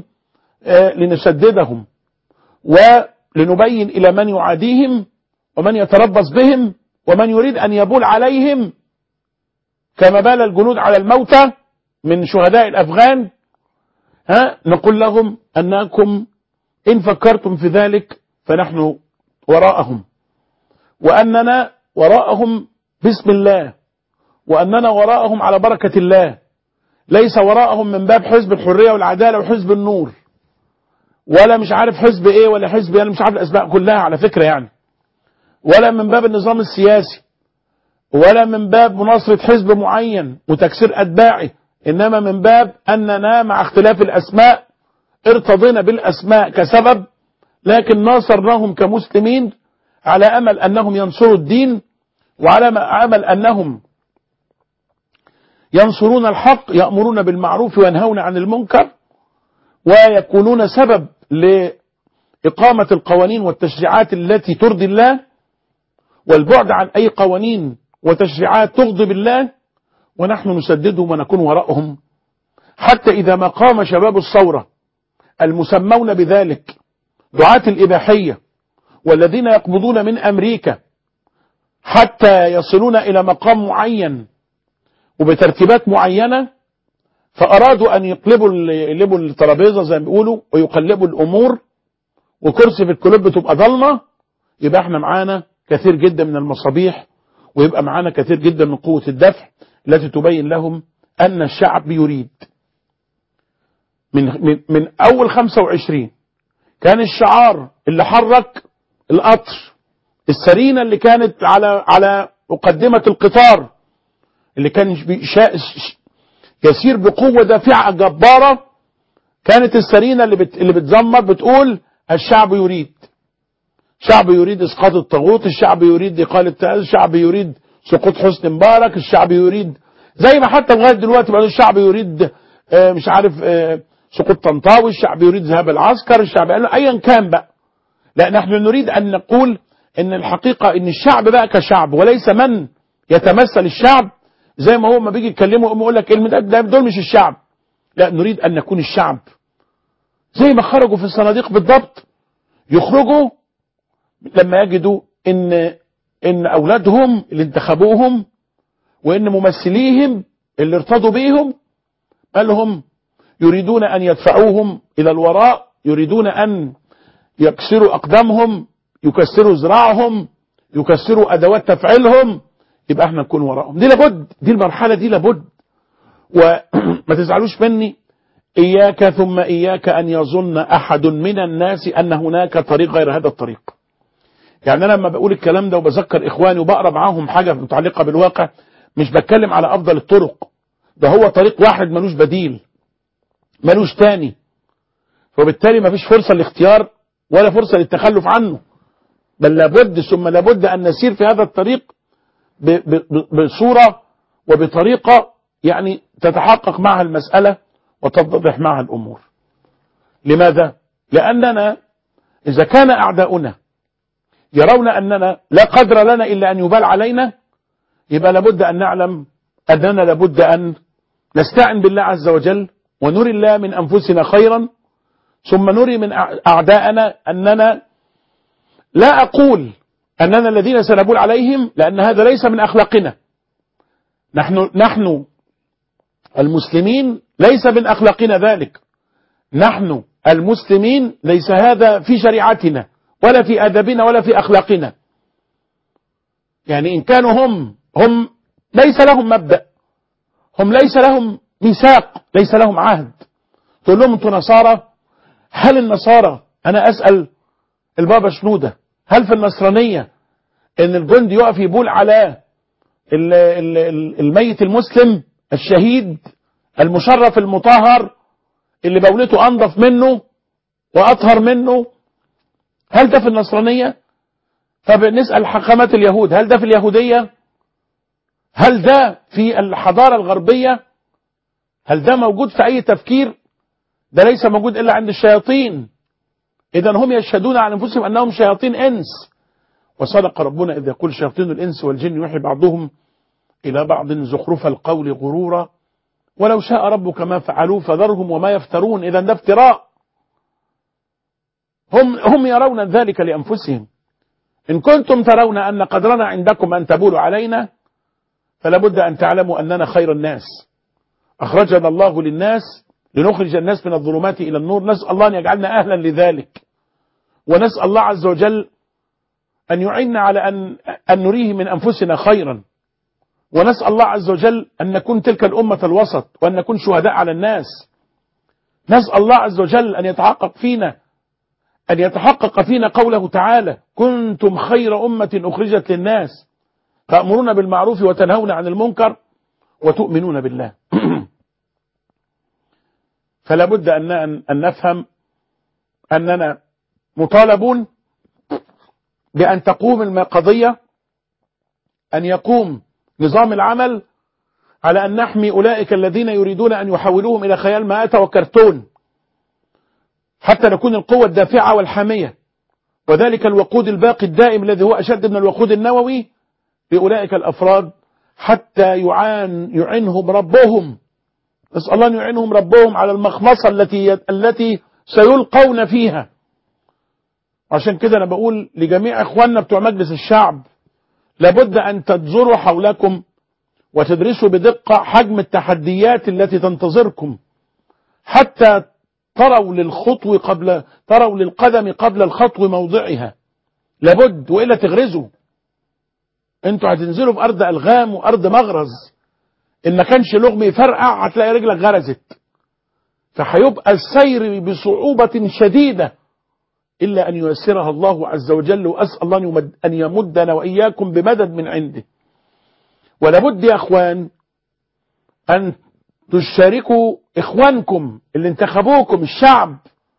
لنسددهم ولنبين إلى من يعاديهم ومن يتربص بهم ومن يريد أن يبول عليهم كما بال الجنود على الموتى من شهداء الأفغان ها نقول لهم أنكم إن فكرتم في ذلك فنحن وراءهم وأننا وراءهم باسم الله وأننا وراءهم على بركة الله ليس وراءهم من باب حزب الحرية والعدالة وحزب النور ولا مش عارف حزب ايه ولا حزب انا مش عارف الاسماء كلها على فكرة يعني ولا من باب النظام السياسي ولا من باب مناصرة حزب معين وتكسير أتباعه إنما من باب أننا مع اختلاف الأسماء ارتضينا بالأسماء كسبب لكن ناصرناهم كمسلمين على أمل أنهم ينصروا الدين وعلى أمل أنهم ينصرون الحق يأمرون بالمعروف وينهون عن المنكر ويكونون سبب لإقامة القوانين والتشريعات التي ترضي الله والبعد عن أي قوانين وتشريعات تغضب الله ونحن نسددهم ونكون وراءهم حتى إذا ما قام شباب الثورة المسمون بذلك دعاة الإباحية والذين يقبضون من أمريكا حتى يصلون إلى مقام معين وبترتيبات معينة فأرادوا أن يقلبوا يقلبوا الترابيزة زي ما بيقولوا ويقلبوا الأمور وكرسي في الكلوب تبقى ضلمة يبقى احنا معانا كثير جدا من المصابيح ويبقى معانا كثير جدا من قوة الدفع التي تبين لهم أن الشعب يريد من, من, من أول 25 كان الشعار اللي حرك القطر السرينة اللي كانت على على مقدمة القطار اللي كان يسير بقوة دافعة جبارة كانت السرينة اللي بت اللي بتزمر بتقول الشعب يريد الشعب يريد اسقاط الطاغوت الشعب يريد اقاله الشعب يريد سقوط حسني مبارك الشعب يريد زي ما حتى لغايه دلوقتي بقى الشعب يريد آه مش عارف آه سقوط طنطاوي الشعب يريد ذهاب العسكر الشعب ايا كان بقى لا نحن نريد ان نقول ان الحقيقه ان الشعب بقى كشعب وليس من يتمثل الشعب زي ما هو ما بيجي يتكلموا يقول لك كلمه دول مش الشعب لا نريد ان نكون الشعب زي ما خرجوا في الصناديق بالضبط يخرجوا لما يجدوا ان ان اولادهم اللي انتخبوهم وان ممثليهم اللي ارتضوا بيهم قالهم يريدون ان يدفعوهم الى الوراء يريدون ان يكسروا اقدامهم يكسروا ذراعهم يكسروا ادوات تفعيلهم يبقى احنا نكون وراءهم دي لابد دي المرحله دي لابد وما تزعلوش مني اياك ثم اياك ان يظن احد من الناس ان هناك طريق غير هذا الطريق يعني انا لما بقول الكلام ده وبذكر اخواني وبقرا معاهم حاجه متعلقه بالواقع مش بتكلم على افضل الطرق ده هو طريق واحد ملوش بديل ملوش تاني وبالتالي مفيش فرصه للاختيار ولا فرصه للتخلف عنه بل لابد ثم لابد ان نسير في هذا الطريق بصوره وبطريقه يعني تتحقق معها المساله وتتضح معها الامور لماذا لاننا اذا كان اعداؤنا يرون أننا لا قدر لنا إلا أن يبال علينا يبقى لابد أن نعلم أننا لابد أن نستعن بالله عز وجل ونري الله من أنفسنا خيرا ثم نري من أعداءنا أننا لا أقول أننا الذين سنبول عليهم لأن هذا ليس من أخلاقنا نحن نحن المسلمين ليس من أخلاقنا ذلك نحن المسلمين ليس هذا في شريعتنا ولا في أدبنا ولا في أخلاقنا يعني إن كانوا هم هم ليس لهم مبدأ هم ليس لهم ميثاق ليس لهم عهد تقول لهم انتوا نصارى هل النصارى أنا أسأل البابا شنودة هل في النصرانية ان الجندي يقف يبول على الميت المسلم الشهيد المشرف المطهر اللي بولته انضف منه واطهر منه هل ده في النصرانية طب نسأل حكامات اليهود هل ده في اليهودية هل ده في الحضارة الغربية هل ده موجود في اي تفكير ده ليس موجود الا عند الشياطين اذا هم يشهدون على انفسهم انهم شياطين انس وصدق ربنا إذ يقول شياطين الإنس والجن يوحي بعضهم إلى بعض زخرف القول غرورا ولو شاء ربك ما فعلوه فذرهم وما يفترون إذا ده افتراء هم, هم يرون ذلك لأنفسهم إن كنتم ترون أن قدرنا عندكم أن تبولوا علينا فلا بد أن تعلموا أننا خير الناس أخرجنا الله للناس لنخرج الناس من الظلمات إلى النور نسأل الله أن يجعلنا أهلا لذلك ونسأل الله عز وجل أن يعيننا على أن, أن نريه من أنفسنا خيرا ونسأل الله عز وجل أن نكون تلك الأمة الوسط وأن نكون شهداء على الناس نسأل الله عز وجل أن يتحقق فينا أن يتحقق فينا قوله تعالى كنتم خير أمة أخرجت للناس تأمرون بالمعروف وتنهون عن المنكر وتؤمنون بالله فلا بد أن, أن نفهم أننا مطالبون بأن تقوم القضية أن يقوم نظام العمل على أن نحمي أولئك الذين يريدون أن يحولوهم إلى خيال مآتة وكرتون حتى نكون القوة الدافعة والحامية وذلك الوقود الباقي الدائم الذي هو أشد من الوقود النووي لأولئك الأفراد حتى يعان يعنهم ربهم نسأل الله أن يعينهم ربهم على المخمصة التي التي سيلقون فيها عشان كده أنا بقول لجميع إخواننا بتوع مجلس الشعب لابد أن تنظروا حولكم وتدرسوا بدقة حجم التحديات التي تنتظركم حتى تروا للخطو قبل تروا للقدم قبل الخطو موضعها لابد وإلا تغرزوا انتوا هتنزلوا في أرض ألغام وأرض مغرز إن ما كانش لغم يفرقع هتلاقي رجلك غرزت فهيبقى السير بصعوبة شديدة إلا أن ييسرها الله عز وجل وأسأل الله أن, يمد أن يمدنا وإياكم بمدد من عنده ولابد يا أخوان أن تشاركوا إخوانكم اللي انتخبوكم الشعب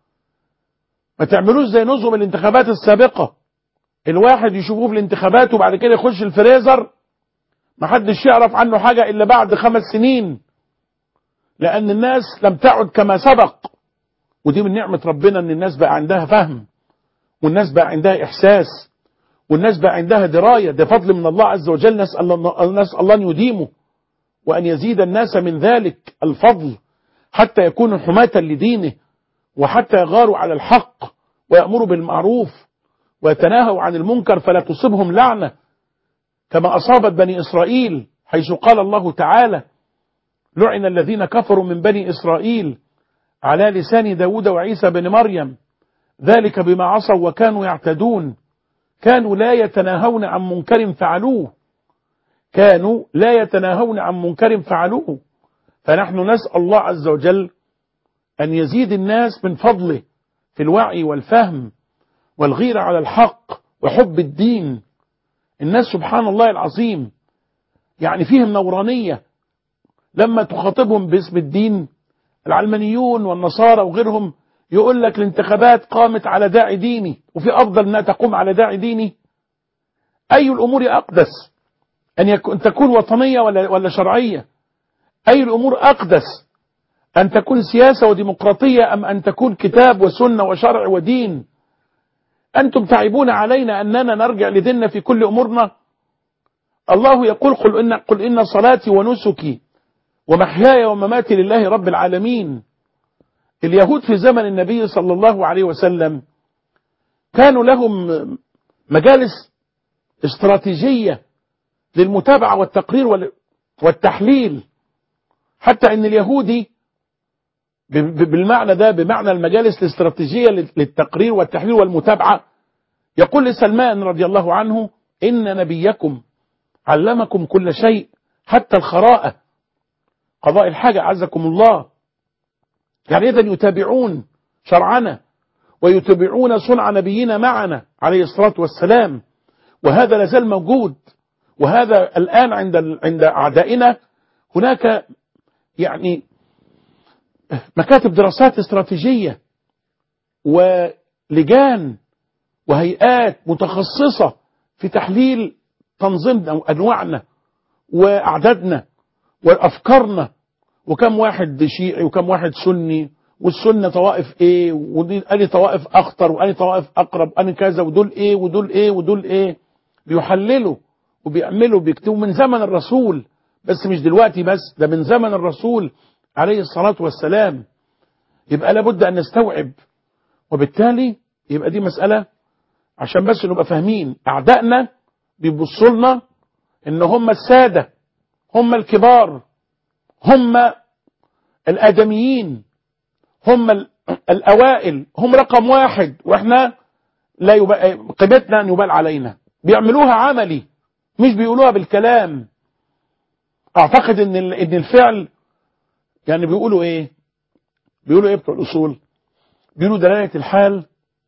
ما تعملوش زي نظم الانتخابات السابقة الواحد يشوفوه في الانتخابات وبعد كده يخش الفريزر ما حدش يعرف عنه حاجة إلا بعد خمس سنين لأن الناس لم تعد كما سبق ودي من نعمة ربنا ان الناس بقى عندها فهم والناس بقى عندها احساس والناس بقى عندها دراية ده فضل من الله عز وجل نسأل الله, نسأل الله ان يديمه وان يزيد الناس من ذلك الفضل حتى يكونوا حماة لدينه وحتى يغاروا على الحق ويأمروا بالمعروف ويتناهوا عن المنكر فلا تصبهم لعنة كما أصابت بني إسرائيل حيث قال الله تعالى لعن الذين كفروا من بني إسرائيل على لسان داود وعيسى بن مريم ذلك بما عصوا وكانوا يعتدون كانوا لا يتناهون عن منكر فعلوه كانوا لا يتناهون عن منكر فعلوه فنحن نسأل الله عز وجل أن يزيد الناس من فضله في الوعي والفهم والغيرة على الحق وحب الدين الناس سبحان الله العظيم يعني فيهم نورانية لما تخاطبهم باسم الدين العلمانيون والنصارى وغيرهم يقول لك الانتخابات قامت على داعي ديني وفي أفضل أنها تقوم على داعي ديني أي الأمور أقدس أن يكون تكون وطنية ولا, ولا شرعية أي الأمور أقدس أن تكون سياسة وديمقراطية أم أن تكون كتاب وسنة وشرع ودين أنتم تعيبون علينا أننا نرجع لديننا في كل أمورنا الله يقول قل إن, قل إن صلاتي ونسكي ومحياي ومماتي لله رب العالمين اليهود في زمن النبي صلى الله عليه وسلم كانوا لهم مجالس استراتيجية للمتابعة والتقرير وال- والتحليل حتى ان اليهودي ب- ب- بالمعنى ده بمعنى المجالس الاستراتيجية لل- للتقرير والتحليل والمتابعة يقول لسلمان رضي الله عنه إن نبيكم علمكم كل شيء حتى الخراءة قضاء الحاجة عزكم الله يعني إذا يتابعون شرعنا ويتبعون صنع نبينا معنا عليه الصلاة والسلام وهذا لازال موجود وهذا الآن عند ال- عند أعدائنا هناك يعني مكاتب دراسات استراتيجية ولجان وهيئات متخصصة في تحليل تنظيمنا وأنواعنا وأعدادنا وأفكارنا وكم واحد شيعي وكم واحد سني والسنة طوائف ايه ودي أني طوائف أخطر وأني طوائف أقرب وأني كذا ودول ايه ودول ايه ودول ايه بيحللوا وبيعملوا بيكتبوا من زمن الرسول بس مش دلوقتي بس ده من زمن الرسول عليه الصلاة والسلام يبقى لابد أن نستوعب وبالتالي يبقى دي مسألة عشان بس نبقى فاهمين أعدائنا بيبصوا لنا إن هم السادة هم الكبار هم الآدميين هم ال- الأوائل هم رقم واحد وإحنا لا يبقى قيمتنا أن يبال علينا بيعملوها عملي مش بيقولوها بالكلام أعتقد إن ال- إن الفعل يعني بيقولوا إيه بيقولوا إيه بتوع الأصول بيقولوا دلالة الحال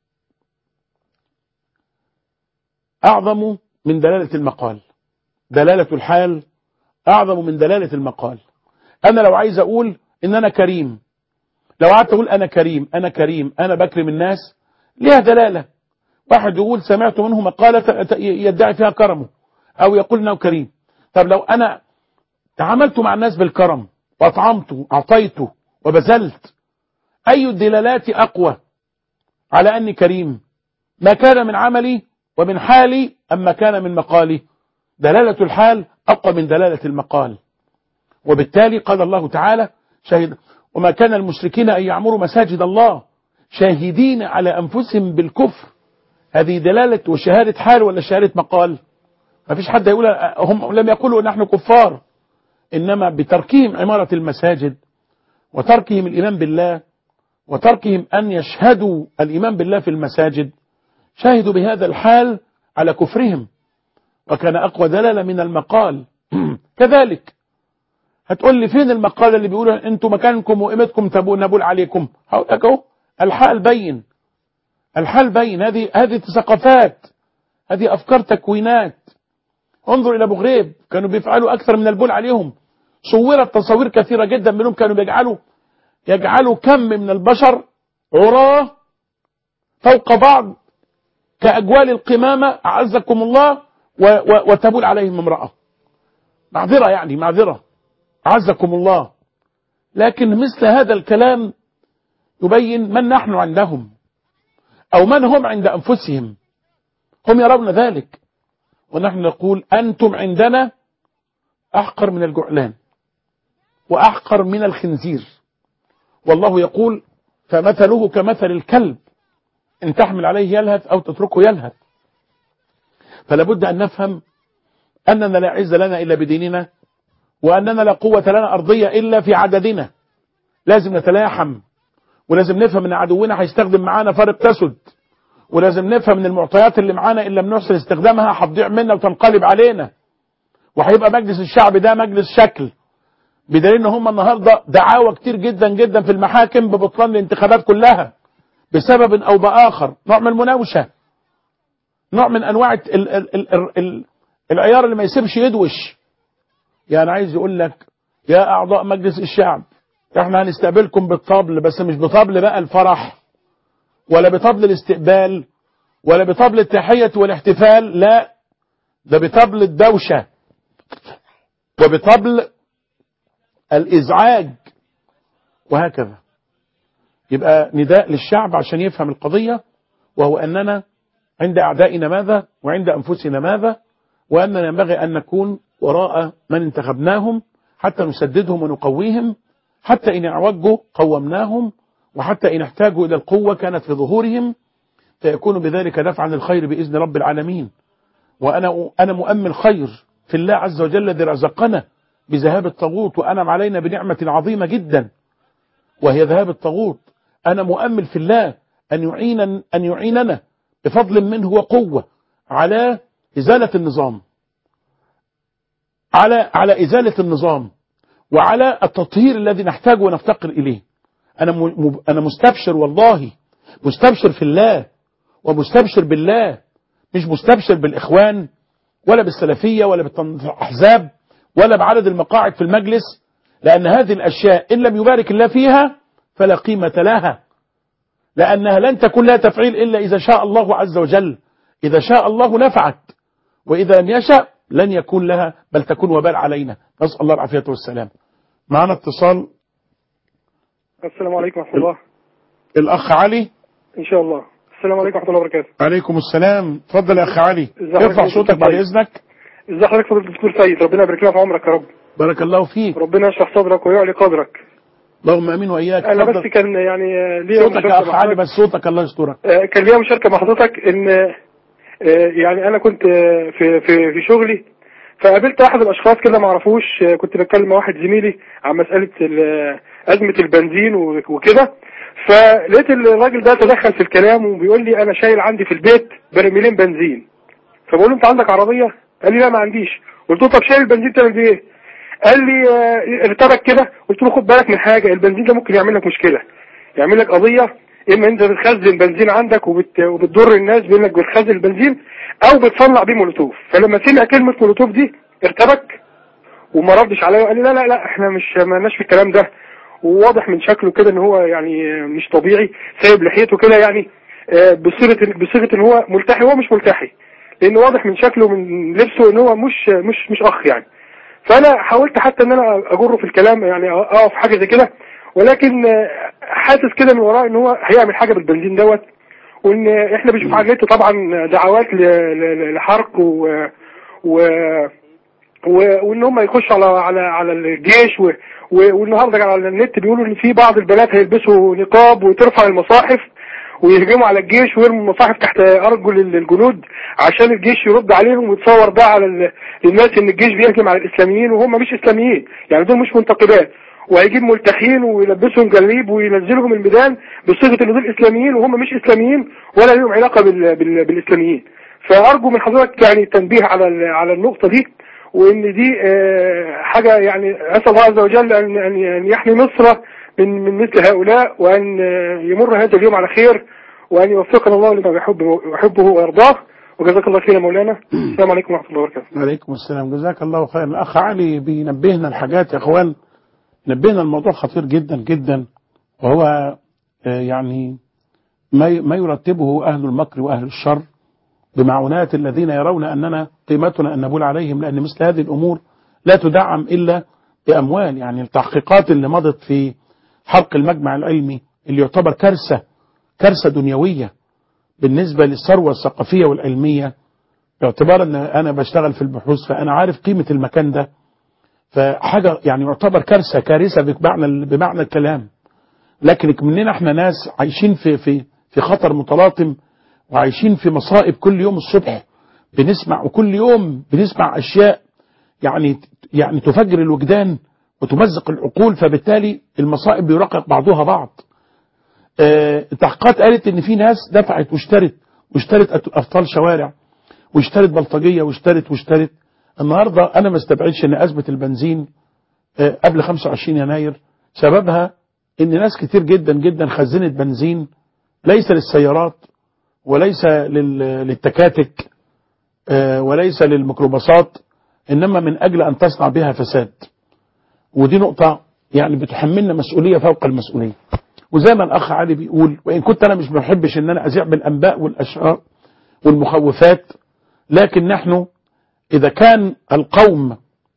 أعظم من دلالة المقال دلالة الحال أعظم من دلالة المقال أنا لو عايز أقول إن أنا كريم لو قعدت أقول أنا كريم أنا كريم أنا بكرم الناس ليها دلالة واحد يقول سمعت منه مقالة ت- يدعي فيها كرمه أو يقول إنه كريم طب لو أنا تعاملت مع الناس بالكرم وأطعمت أعطيت وبذلت أي الدلالات أقوى على أني كريم ما كان من عملي ومن حالي أما كان من مقالي دلالة الحال أقوى من دلالة المقال وبالتالي قال الله تعالى شهد وما كان المشركين أن يعمروا مساجد الله شاهدين على أنفسهم بالكفر هذه دلالة وشهادة حال ولا شهادة مقال ما فيش حد يقول هم لم يقولوا نحن كفار إنما بتركهم عمارة المساجد وتركهم الإيمان بالله وتركهم أن يشهدوا الإيمان بالله في المساجد شاهدوا بهذا الحال على كفرهم وكان أقوى دلالة من المقال كذلك هتقول لي فين المقال اللي بيقول انتوا مكانكم وقيمتكم تبون نبول عليكم هقول لك اهو الحال بين الحال بين هذه هذه ثقافات هذه افكار تكوينات انظر الى ابو غريب كانوا بيفعلوا اكثر من البول عليهم صورت تصاوير كثيره جدا منهم كانوا بيجعلوا يجعلوا كم من البشر عراه فوق بعض كأجوال القمامة أعزكم الله و و وتبول عليهم امرأة معذرة يعني معذرة أعزكم الله لكن مثل هذا الكلام يبين من نحن عندهم أو من هم عند أنفسهم هم يرون ذلك ونحن نقول أنتم عندنا أحقر من الجعلان وأحقر من الخنزير والله يقول فمثله كمثل الكلب إن تحمل عليه يلهث أو تتركه يلهث فلا بد أن نفهم أننا لا عز لنا إلا بديننا وأننا لا قوة لنا أرضية إلا في عددنا لازم نتلاحم ولازم نفهم أن عدونا هيستخدم معانا فارق تسد ولازم نفهم أن المعطيات اللي معانا إن لم نحسن استخدامها هتضيع منا وتنقلب علينا وهيبقى مجلس الشعب ده مجلس شكل بدليل ان هم النهارده دعاوى كتير جدا جدا في المحاكم ببطلان الانتخابات كلها بسبب او باخر نوع من المناوشه نوع من انواع ال ال ال ال ال العيار اللي ما يسيبش يدوش يعني عايز يقول لك يا اعضاء مجلس الشعب احنا هنستقبلكم بالطبل بس مش بطبل بقى الفرح ولا بطبل الاستقبال ولا بطبل التحية والاحتفال لا ده بطبل الدوشة وبطبل الإزعاج وهكذا يبقى نداء للشعب عشان يفهم القضية وهو أننا عند أعدائنا ماذا وعند أنفسنا ماذا وأننا ينبغي أن نكون وراء من انتخبناهم حتى نسددهم ونقويهم حتى إن اعوجوا قومناهم وحتى إن احتاجوا إلى القوة كانت في ظهورهم فيكون بذلك دفعا للخير بإذن رب العالمين وأنا أنا مؤمن خير في الله عز وجل الذي رزقنا بذهاب الطاغوت وأنعم علينا بنعمة عظيمة جدا وهي ذهاب الطاغوت أنا مؤمل في الله أن يعين أن يعيننا بفضل منه وقوة على إزالة النظام على على إزالة النظام وعلى التطهير الذي نحتاج ونفتقر إليه أنا م... أنا مستبشر والله مستبشر في الله ومستبشر بالله مش مستبشر بالإخوان ولا بالسلفية ولا بالأحزاب ولا بعدد المقاعد في المجلس لأن هذه الأشياء إن لم يبارك الله فيها فلا قيمة لها لأنها لن تكون لها تفعيل إلا إذا شاء الله عز وجل إذا شاء الله نفعت وإذا لم يشأ لن يكون لها بل تكون وبال علينا نسأل الله العافية والسلام معنا اتصال السلام عليكم ورحمة الله الأخ علي إن شاء الله السلام عليكم ورحمة الله وبركاته عليكم السلام اتفضل يا أخ علي ازي ارفع حضرتك صوتك يا بعد طيب؟ إذنك ازي حضرتك فضيلة الدكتور سيد ربنا يبارك لنا في عمرك يا رب بارك الله فيك ربنا يشرح صدرك ويعلي قدرك اللهم امين واياك انا اتفضل. بس كان يعني آه، ليا صوتك يا مشاركة اخ مع علي حضرتك. بس صوتك الله يسترك آه، كان ليا مشاركة مع حضرتك ان آه، يعني انا كنت آه، في في في شغلي فقابلت احد الاشخاص كده ما اعرفوش آه، كنت بتكلم مع واحد زميلي عن مسألة ال- ازمة البنزين و- وكده فلقيت الراجل ده تدخل في الكلام وبيقول لي انا شايل عندي في البيت برميلين بنزين فبقول له انت عندك عربية قال لي لا ما عنديش قلت له طب شايل البنزين تعمل بيه ايه قال لي آه، ارتبك كده قلت له خد بالك من حاجة البنزين ده ممكن يعمل لك مشكلة يعمل لك قضية اما انت بتخزن بنزين عندك وبت... وبتضر الناس بانك بتخزن البنزين او بتصنع بيه مولوتوف فلما سمع كلمة مولوتوف دي ارتبك وما ردش عليا وقال لي لا لا لا احنا مش مالناش في الكلام ده وواضح من شكله كده ان هو يعني مش طبيعي سايب لحيته كده يعني آه، بصيغه بصيغه ان هو ملتحي هو مش ملتحي لان واضح من شكله من لبسه ان هو مش مش مش اخ يعني فانا حاولت حتى ان انا اجره في الكلام يعني اقف حاجه زي كده ولكن آه، حاسس كده من وراه ان هو هيعمل حاجه بالبنزين دوت وان احنا بنشوف على النت طبعا دعوات ل- ل- لحرق و, و و- وان هم يخشوا على على على الجيش و... و... والنهارده على النت بيقولوا ان في بعض البنات هيلبسوا نقاب وترفع المصاحف ويهجموا على الجيش ويرموا المصاحف تحت ارجل الجنود عشان الجيش يرد عليهم ويتصور ده على ال... للناس ان الجيش بيهجم على الاسلاميين وهم مش اسلاميين يعني دول مش منتقبات وهيجيب ملتحين ويلبسهم جليب وينزلهم الميدان بصيغه ان دول اسلاميين وهم مش اسلاميين ولا لهم علاقه بال... بال... بالاسلاميين فارجو من حضرتك يعني تنبيه على ال... على النقطه دي وان دي آه، حاجة يعني اسأل الله عز وجل ان ان أن يحمي مصر من من مثل هؤلاء وان آه، يمر هذا اليوم على خير وان يوفقنا الله لما يحبه يحبه ويرضاه وجزاك الله خير يا مولانا السلام عليكم ورحمة الله وبركاته عليكم السلام جزاك الله خير الأخ علي بينبهنا الحاجات يا أخوان نبهنا الموضوع خطير جدا جدا وهو آه، يعني ما ما يرتبه أهل المكر وأهل الشر بمعونات الذين يرون أننا قيمتنا أن نبول عليهم لأن مثل هذه الأمور لا تدعم إلا بأموال يعني التحقيقات اللي مضت في حرق المجمع العلمي اللي يعتبر كارثة كارثة دنيوية بالنسبة للثروة الثقافية والعلمية باعتبار ان انا بشتغل في البحوث فانا عارف قيمة المكان ده فحاجة يعني يعتبر كارثة كارثة بمعنى بمعنى الكلام لكن مننا احنا ناس عايشين في في في خطر متلاطم وعايشين في مصائب كل يوم الصبح بنسمع وكل يوم بنسمع اشياء يعني يعني تفجر الوجدان وتمزق العقول فبالتالي المصائب بيراقب بعضها بعض آه، التحقيقات قالت ان في ناس دفعت واشترت واشترت أت- ابطال شوارع واشترت بلطجيه واشترت واشترت النهارده انا ما استبعدش ان ازمه البنزين آه، قبل 25 يناير سببها ان ناس كتير جدا جدا خزنت بنزين ليس للسيارات وليس لل- للتكاتك آه، وليس للميكروباصات انما من اجل ان تصنع بها فساد ودي نقطه يعني بتحملنا مسؤوليه فوق المسؤوليه وزي ما الاخ علي بيقول وان كنت انا مش بحبش ان انا اذيع بالانباء والاشعار والمخوفات لكن نحن اذا كان القوم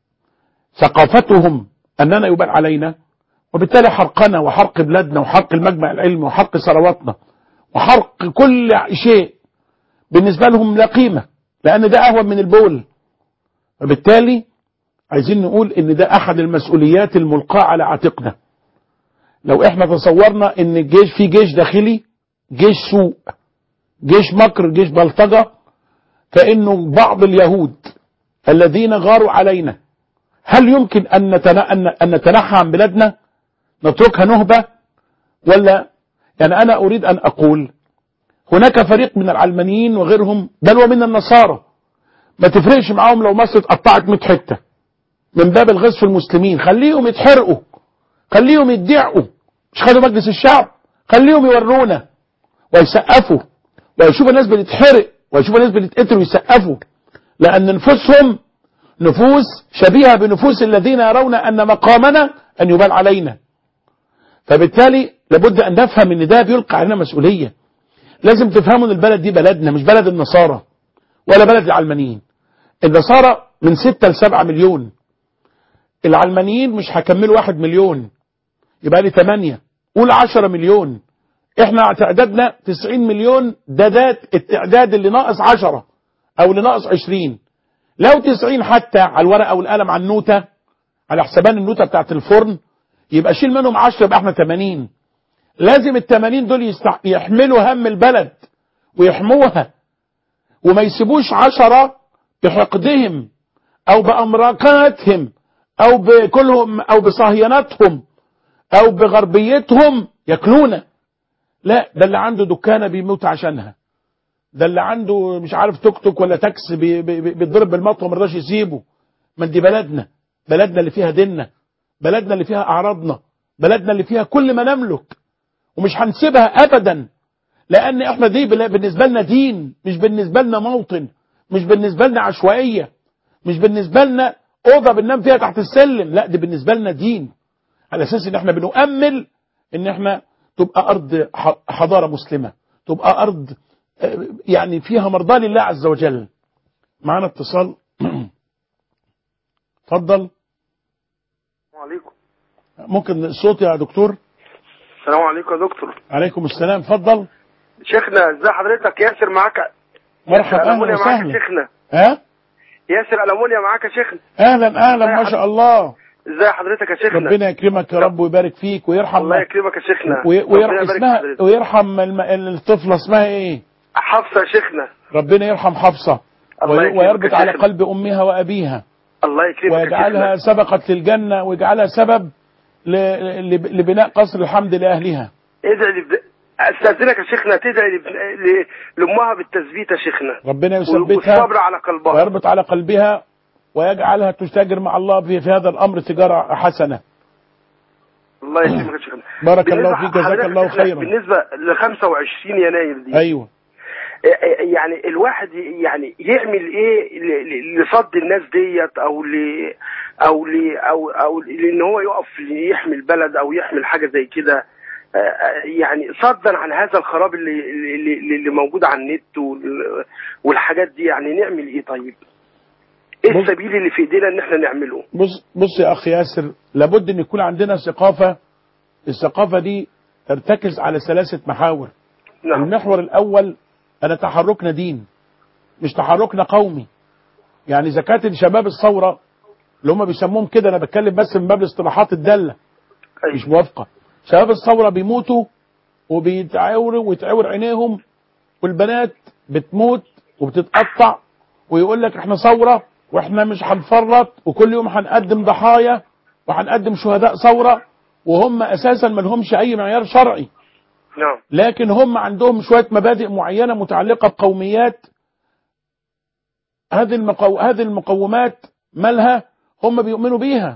ثقافتهم اننا يبال علينا وبالتالي حرقنا وحرق بلادنا وحرق المجمع العلمي وحرق ثرواتنا وحرق كل شيء بالنسبة لهم لا قيمة لأن ده أهون من البول فبالتالي عايزين نقول إن ده أحد المسؤوليات الملقاة على عاتقنا لو احنا تصورنا ان الجيش في جيش داخلي جيش سوء جيش مكر جيش بلطجة فانه بعض اليهود الذين غاروا علينا هل يمكن ان نتنا- أن- أن نتنحى عن بلادنا نتركها نهبة ولا يعني انا اريد ان اقول هناك فريق من العلمانيين وغيرهم بل ومن النصارى ما تفرقش معاهم لو مصر اتقطعت 100 حته من باب الغيظ في المسلمين خليهم يتحرقوا خليهم يدعوا مش خدوا مجلس الشعب خليهم يورونا ويسقفوا ويشوفوا الناس بتتحرق ويشوفوا الناس بتتقتل ويسقفوا لأن نفوسهم نفوس شبيهة بنفوس الذين يرون أن مقامنا أن يبال علينا فبالتالي لابد أن نفهم أن ده بيلقى علينا مسؤولية لازم تفهموا أن البلد دي بلدنا مش بلد النصارى ولا بلد العلمانيين النصارى من 6 ل 7 مليون العلمانيين مش هكملوا واحد مليون يبقى لي 8 قول 10 مليون احنا تعدادنا 90 مليون ده ده التعداد اللي ناقص 10 او اللي ناقص 20 لو 90 حتى على الورقه والقلم على النوته على حسابان النوته بتاعت الفرن يبقى شيل منهم 10 يبقى احنا 80 لازم ال 80 دول يستح... يحملوا هم البلد ويحموها وما يسيبوش 10 بحقدهم او بامراقاتهم او بكلهم او بصهيناتهم او بغربيتهم ياكلونا لا ده اللي عنده دكانه بيموت عشانها ده اللي عنده مش عارف توك توك ولا تاكس بي- بي- بي- بيتضرب بالمطوه ما رضاش يسيبه ما دي بلدنا بلدنا اللي فيها ديننا بلدنا اللي فيها اعراضنا بلدنا اللي فيها كل ما نملك ومش هنسيبها ابدا لان احنا دي بلا- بالنسبه لنا دين مش بالنسبه لنا موطن مش بالنسبه لنا عشوائيه مش بالنسبه لنا اوضه بننام فيها تحت السلم لا دي بالنسبه لنا دين على اساس ان احنا بنؤمل ان احنا تبقى ارض ح- حضاره مسلمه تبقى ارض آه، يعني فيها مرضاه لله عز وجل معانا اتصال اتفضل السلام عليكم ممكن الصوت يا دكتور السلام عليكم يا دكتور عليكم السلام اتفضل شيخنا ازي حضرتك ياسر معاك مرحبا ياسر اهلا ألمونيا معاك يا وسهلا شيخنا ها ياسر ألمونيا معاك يا شيخنا اهلا اهلا ما شاء الله ازي حضرتك يا شيخنا ربنا يكرمك يا رب ويبارك فيك ويرحم الله يكرمك يا شيخنا وي- ربنا ويرحم يبارك في اسمها حضرتك. ويرحم الم- الطفله اسمها ايه حفصة يا شيخنا ربنا يرحم حفصة الله وي- يكرمك ويربط يا على شيخنا. قلب أمها وأبيها الله يكرمك يا ويجعلها شيخنا سبقت للجنة ويجعلها سبب ل- ل- لبناء قصر الحمد لأهلها ادعي لي ب- استاذنك يا شيخنا تدعي لابن- ل- لامها بالتثبيت يا شيخنا ربنا والصبر يثبتها على قلبها ويربط على قلبها ويجعلها تتاجر مع الله في, في هذا الأمر تجارة حسنة الله يكرمك يا شيخنا بارك بالنسبة الله فيك، جزاك حضرتك الله يا شيخنا، خيرا. بالنسبة ل 25 يناير دي أيوة يعني الواحد يعني يعمل ايه ل- ل- لصد الناس ديت او ل او ل او او لان هو يقف يحمي البلد او يحمي حاجه زي كده آه، آه، يعني صدا عن هذا الخراب اللي اللي, اللي موجود على النت وال- والحاجات دي يعني نعمل ايه طيب؟ ايه بص- السبيل اللي في ايدينا ان احنا نعمله؟ بص بص يا أخي ياسر لابد أن يكون عندنا ثقافة الثقافة دي ترتكز على ثلاثة محاور نعم المحور الأول أن تحركنا دين مش تحركنا قومي يعني إذا كانت شباب الثورة اللي هم بيسموهم كده أنا بتكلم بس من باب الاصطلاحات الدالة أيوة. مش موافقة شباب الثورة بيموتوا وبيتعوروا ويتعور عينيهم والبنات بتموت وبتتقطع ويقول لك احنا ثورة واحنا مش هنفرط وكل يوم هنقدم ضحايا وهنقدم شهداء ثورة وهم اساسا ما لهمش اي معيار شرعي نعم لكن هم عندهم شوية مبادئ معينة متعلقة بقوميات هذه المقو... هذه المقومات مالها هم بيؤمنوا بيها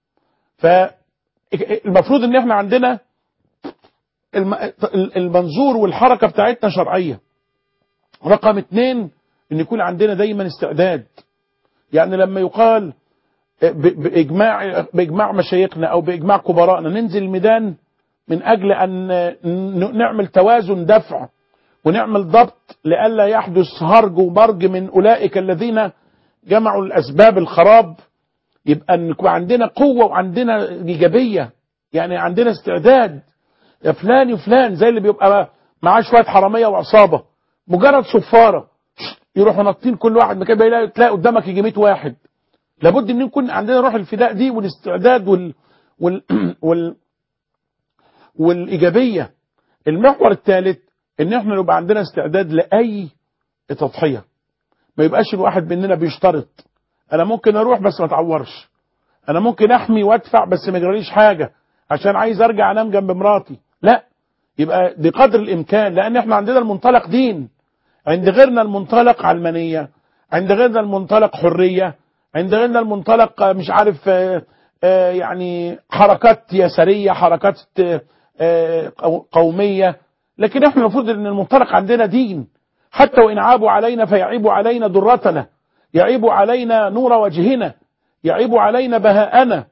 فالمفروض ان احنا عندنا الم... المنظور والحركة بتاعتنا شرعية رقم اتنين ان يكون عندنا دايما استعداد يعني لما يقال ب- بإجماع بإجماع مشايخنا أو بإجماع كبرائنا ننزل الميدان من أجل أن ن- نعمل توازن دفع ونعمل ضبط لئلا يحدث هرج ومرج من أولئك الذين جمعوا الأسباب الخراب يبقى أن يكون عندنا قوة وعندنا إيجابية يعني عندنا استعداد يا فلان يا فلان زي اللي بيبقى معاه شوية حرامية وعصابة مجرد صفارة يروحوا ناطين كل واحد مكان بيلاقي تلاقي قدامك يجي 100 واحد لابد ان يكون عندنا روح الفداء دي والاستعداد وال وال وال والايجابيه المحور الثالث ان احنا يبقى عندنا استعداد لاي تضحيه ما يبقاش الواحد مننا بيشترط انا ممكن اروح بس ما اتعورش انا ممكن احمي وادفع بس ما يجراليش حاجه عشان عايز ارجع انام جنب مراتي لا يبقى بقدر الامكان لان احنا عندنا المنطلق دين عند غيرنا المنطلق علمانيه عند غيرنا المنطلق حريه عند غيرنا المنطلق آه، مش عارف آه، آه، يعني حركات يساريه حركات آه، قو- قوميه لكن احنا المفروض ان المنطلق عندنا دين حتى وان عابوا علينا فيعيبوا علينا ضرتنا يعيب علينا نور وجهنا يعيب علينا بهاءنا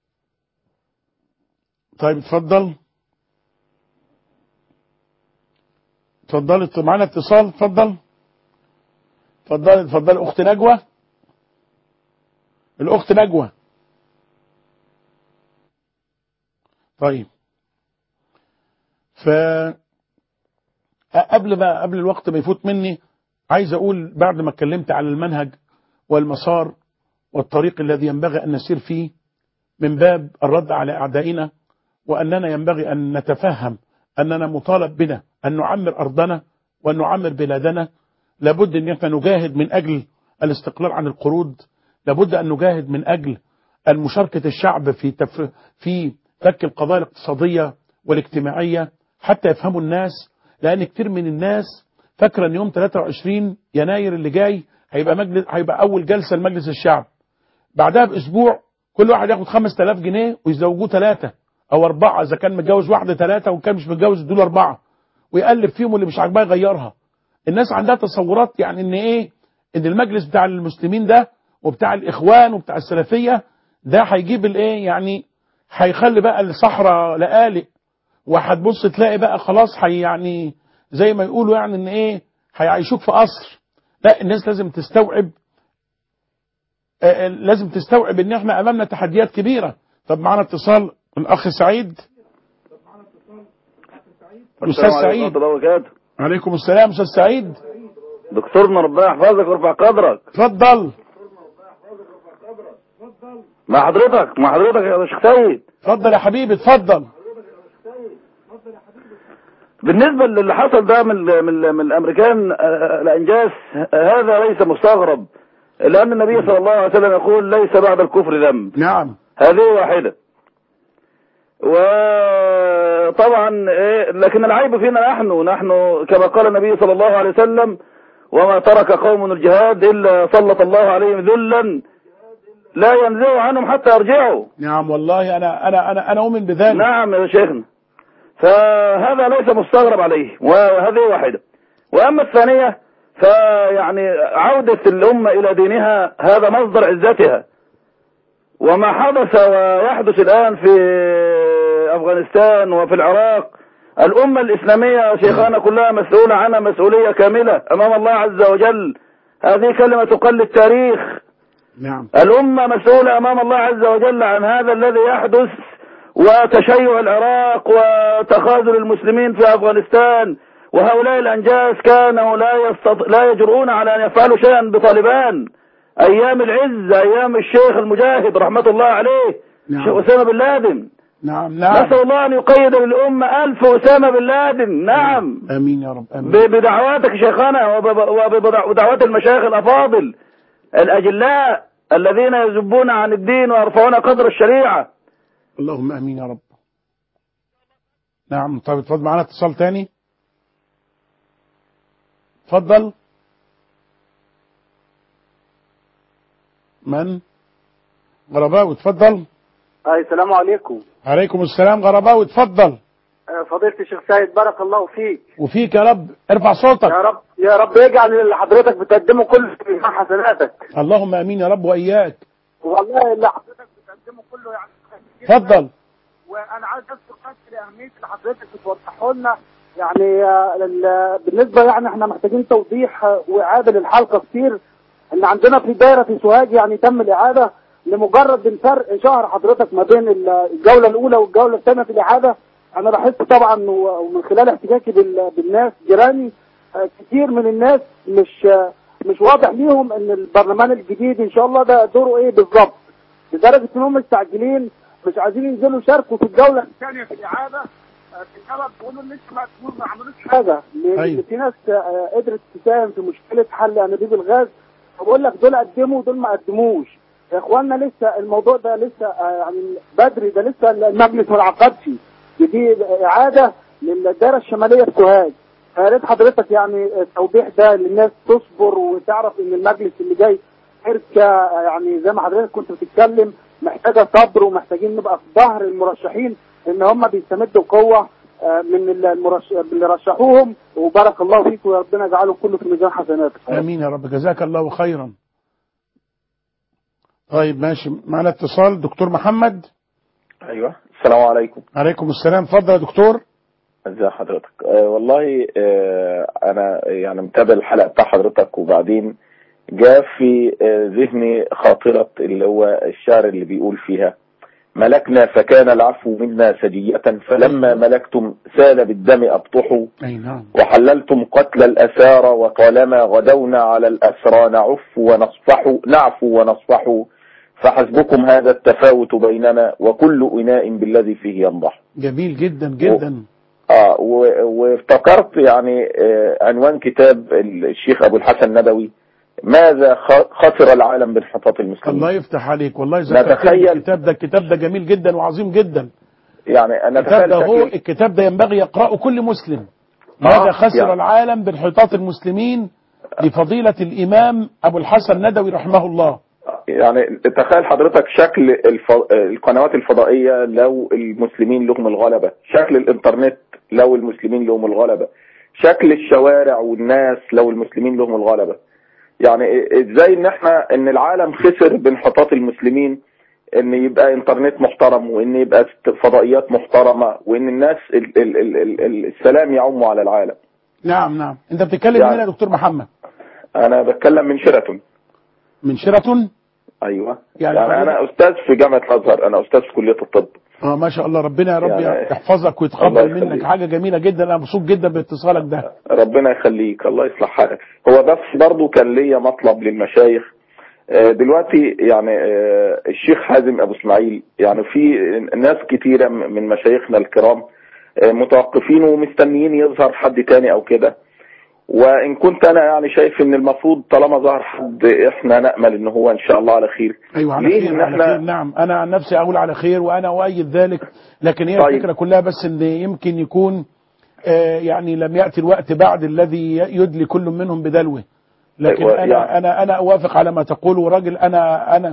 طيب اتفضل اتفضل ات- معانا اتصال اتفضل اتفضل اتفضل اخت نجوى الاخت نجوى طيب ف قبل ما قبل الوقت ما يفوت مني عايز اقول بعد ما اتكلمت على المنهج والمسار والطريق الذي ينبغي ان نسير فيه من باب الرد على اعدائنا واننا ينبغي ان نتفهم اننا مطالب بنا ان نعمر ارضنا وان نعمر بلادنا لابد ان احنا نجاهد من اجل الاستقلال عن القروض لابد ان نجاهد من اجل المشاركه الشعب في تف... في فك القضايا الاقتصاديه والاجتماعيه حتى يفهموا الناس لان كتير من الناس فاكره ان يوم 23 يناير اللي جاي هيبقى مجلس هيبقى اول جلسه لمجلس الشعب بعدها باسبوع كل واحد ياخد 5000 جنيه ويزوجوه ثلاثه او اربعه اذا كان متجوز واحده ثلاثه وكان مش متجوز يدوله اربعه ويقلب فيهم واللي مش عاجباه يغيرها الناس عندها تصورات يعني ان ايه ان المجلس بتاع المسلمين ده وبتاع الاخوان وبتاع السلفيه ده هيجيب الايه يعني هيخلي بقى الصحراء لقالق وهتبص تلاقي بقى خلاص هي يعني زي ما يقولوا يعني ان ايه هيعيشوك في قصر لا الناس لازم تستوعب آه، آه، لازم تستوعب ان احنا امامنا تحديات كبيره طب معانا اتصال الاخ سعيد الاستاذ السلام عليكم سعيد ورحمة الله وبركاته عليكم السلام استاذ سعيد دكتورنا ربنا يحفظك ويرفع قدرك اتفضل مع حضرتك مع حضرتك يا شيخ سيد اتفضل يا حبيبي اتفضل بالنسبة للي حصل ده من من من الامريكان آه، الانجاز آه، هذا ليس مستغرب لان النبي صلى الله عليه وسلم يقول ليس بعد الكفر ذنب نعم هذه واحدة وطبعا إيه، لكن العيب فينا نحن نحن كما قال النبي صلى الله عليه وسلم وما ترك قوم الجهاد إلا سلط الله عليهم ذلا لا ينزعوا عنهم حتى يرجعوا نعم والله انا انا انا انا اؤمن بذلك نعم يا شيخنا فهذا ليس مستغرب عليه وهذه واحدة وأما الثانية فيعني عودة الأمة إلى دينها هذا مصدر عزتها وما حدث ويحدث الآن في أفغانستان وفي العراق الأمة الإسلامية يا شيخانا كلها مسؤولة عنها مسؤولية كاملة أمام الله عز وجل هذه كلمة تقل التاريخ نعم الأمة مسؤولة أمام الله عز وجل عن هذا الذي يحدث وتشيع العراق وتخاذل المسلمين في أفغانستان وهؤلاء الأنجاز كانوا لا يستط... لا يجرؤون على أن يفعلوا شيئا بطالبان أيام العز أيام الشيخ المجاهد رحمة الله عليه نعم. شيخ أسامة بن لادن نعم نعم نسأل الله أن يقيد للأمة ألف أسامة بن لادن نعم امين يا رب امين ب- بدعواتك شيخنا وب- وب- وبدعوات المشايخ الأفاضل الأجلاء الذين يذبون عن الدين ويرفعون قدر الشريعة اللهم امين يا رب نعم طيب اتفضل معانا اتصال تاني اتفضل من غرباوي اتفضل أي السلام عليكم عليكم السلام غرباوي اتفضل آه، فضيلة الشيخ سيد بارك الله فيك وفيك يا رب ارفع صوتك يا رب يا رب يجعل اللي حضرتك بتقدمه كله في ميزان حسناتك اللهم امين يا رب واياك والله اللي حضرتك بتقدمه كله يعني اتفضل وانا عايز اذكر بس لاهميه اللي حضرتك بتوضحه لنا يعني آه، ال- بالنسبه يعني احنا محتاجين توضيح آه، واعاده للحلقه كتير ان عندنا في دايره في سوهاج يعني تم الاعاده لمجرد من فرق شهر حضرتك ما بين ال- الجوله الاولى والجوله الثانيه في الاعاده انا بحس طبعا و- ومن خلال احتكاكي بال- بالناس جيراني آه، كتير من الناس مش آه، مش واضح ليهم ان البرلمان الجديد ان شاء الله ده دوره ايه بالظبط لدرجه انهم مستعجلين مش عايزين ينزلوا يشاركوا في الجوله الثانيه في الاعاده آه، في البلد بيقولوا لسه ما ما عملوش حاجه لان أيوة. في ناس آه، قدرت تساهم في مشكله حل انابيب الغاز بقول لك دول قدموا ودول ما قدموش يا اخوانا لسه الموضوع ده لسه آه، يعني بدري ده لسه المجلس ما انعقدش دي اعاده للدائره الشماليه في سوهاج فيا ريت حضرتك يعني التوضيح ده للناس تصبر وتعرف ان المجلس اللي جاي شركه يعني زي ما حضرتك كنت بتتكلم محتاجه صبر ومحتاجين نبقى في ظهر المرشحين ان هم بيستمدوا قوه آه، من المرش... اللي رشحوهم وبارك الله فيكم وربنا يجعله كله في ميزان حسناتك امين يا رب جزاك الله خيرا طيب ماشي معنا اتصال دكتور محمد ايوه السلام عليكم عليكم السلام اتفضل يا دكتور ازي حضرتك أه والله أه انا يعني متابع الحلقه بتاع حضرتك وبعدين جاء في أه ذهني خاطره اللي هو الشعر اللي بيقول فيها ملكنا فكان العفو منا سجية فلما ملكتم سال بالدم أبطحوا اي نعم وحللتم قتل الأسارى وطالما غدونا على الأسرى نعف ونصفح نعفو ونصفح فحسبكم هذا التفاوت بيننا وكل إناء بالذي فيه ينضح جميل جدا جدا آه و- وافتكرت يعني آه عنوان كتاب الشيخ أبو الحسن ندوي ماذا خ- خسر العالم بانحطاط المسلمين الله يفتح عليك والله ذكرتني نتخيل- الكتاب ده الكتاب ده جميل جدا وعظيم جدا يعني أنا الكتاب أتخيل ده هو شكل الكتاب ده ينبغي يقرأه كل مسلم ماذا خسر يعني. العالم بانحطاط المسلمين لفضيلة الإمام أبو الحسن ندوي رحمه الله يعني تخيل حضرتك شكل الف... القنوات الفضائية لو المسلمين لهم الغلبة شكل الانترنت لو المسلمين لهم الغلبة شكل الشوارع والناس لو المسلمين لهم الغلبة يعني ازاي ان احنا ان العالم خسر بانحطاط المسلمين ان يبقى انترنت محترم وان يبقى فضائيات محترمة وان الناس ال... ال... ال... ال... السلام يعم على العالم نعم نعم أنت بتتكلم يعني. منين يا دكتور محمد انا بتكلم من شيراتون من شيراتون ايوه يعني يعني, يعني انا استاذ في جامعة الازهر انا استاذ في كلية الطب اه ما شاء الله ربنا يا رب يعني- يحفظك الله ويتقبل يخليك. منك حاجة جميلة جدا أنا مبسوط جدا باتصالك ده ربنا يخليك الله يصلح حالك هو بس برضو كان ليا مطلب للمشايخ آه، دلوقتي يعني آه، الشيخ حازم ابو اسماعيل يعني في ناس كتيرة م- من مشايخنا الكرام آه، متوقفين ومستنيين يظهر حد تاني او كده وان كنت انا يعني شايف ان المفروض طالما ظهر حد احنا نامل ان هو ان شاء الله على خير ايوه على ليه خير إن على إحنا- خير نعم انا عن نفسي اقول على خير وانا اؤيد ذلك لكن هي طيب. الفكره كلها بس ان يمكن يكون آه يعني لم ياتي الوقت بعد الذي يدلي كل منهم بدلوه لكن أيوة، انا يعني- انا انا اوافق على ما تقول وراجل انا انا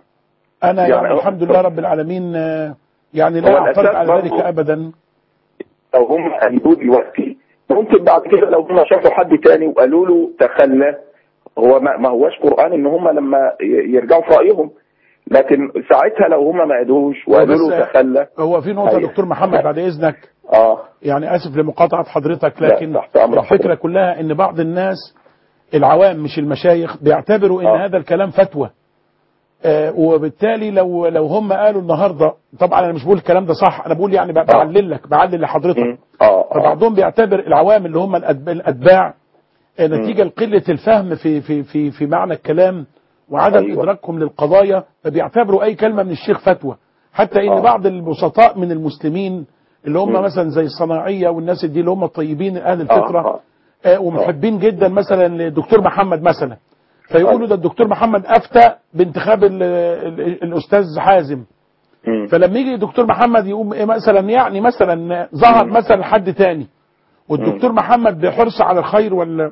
انا يعني, يعني هو- الحمد لله رب العالمين آه يعني لا هو اعترض الأساس على ذلك برضو- ابدا لو هم قالوا دلوقتي ممكن بعد كده لو هم شافوا حد تاني وقالوا له تخلى هو ما, ما هوش قرآن ان هم لما ي- يرجعوا في رأيهم لكن ساعتها لو هم ما قالوش وقالوا بس- له تخلى هو في نقطه أيوة. دكتور محمد بعد اذنك اه يعني اسف لمقاطعه حضرتك لا، لكن تحت أمر الفكره حضرتك. كلها ان بعض الناس العوام مش المشايخ بيعتبروا ان آه. هذا الكلام فتوى آه وبالتالي لو لو هم قالوا النهارده طبعا انا مش بقول الكلام ده صح انا بقول يعني ب- بعلل لك بعلل لحضرتك مم. اه اه فبعضهم بيعتبر العوام اللي هم الأتب- الاتباع آه، نتيجه لقله الفهم في في في في معنى الكلام وعدم أيوة. ادراكهم للقضايا فبيعتبروا اي كلمه من الشيخ فتوى حتى ان آه. بعض البسطاء من المسلمين اللي هم مم. مثلا زي الصناعيه والناس دي اللي هم الطيبين اهل آه، الفطره آه. آه، ومحبين جدا مثلا للدكتور محمد مثلا فيقولوا ده الدكتور محمد افتى بانتخاب ال- ال- الاستاذ حازم مم. فلما يجي الدكتور محمد يقوم إيه مثلا يعني مثلا ظهر مم. مثلا حد تاني والدكتور محمد بحرص على الخير ولا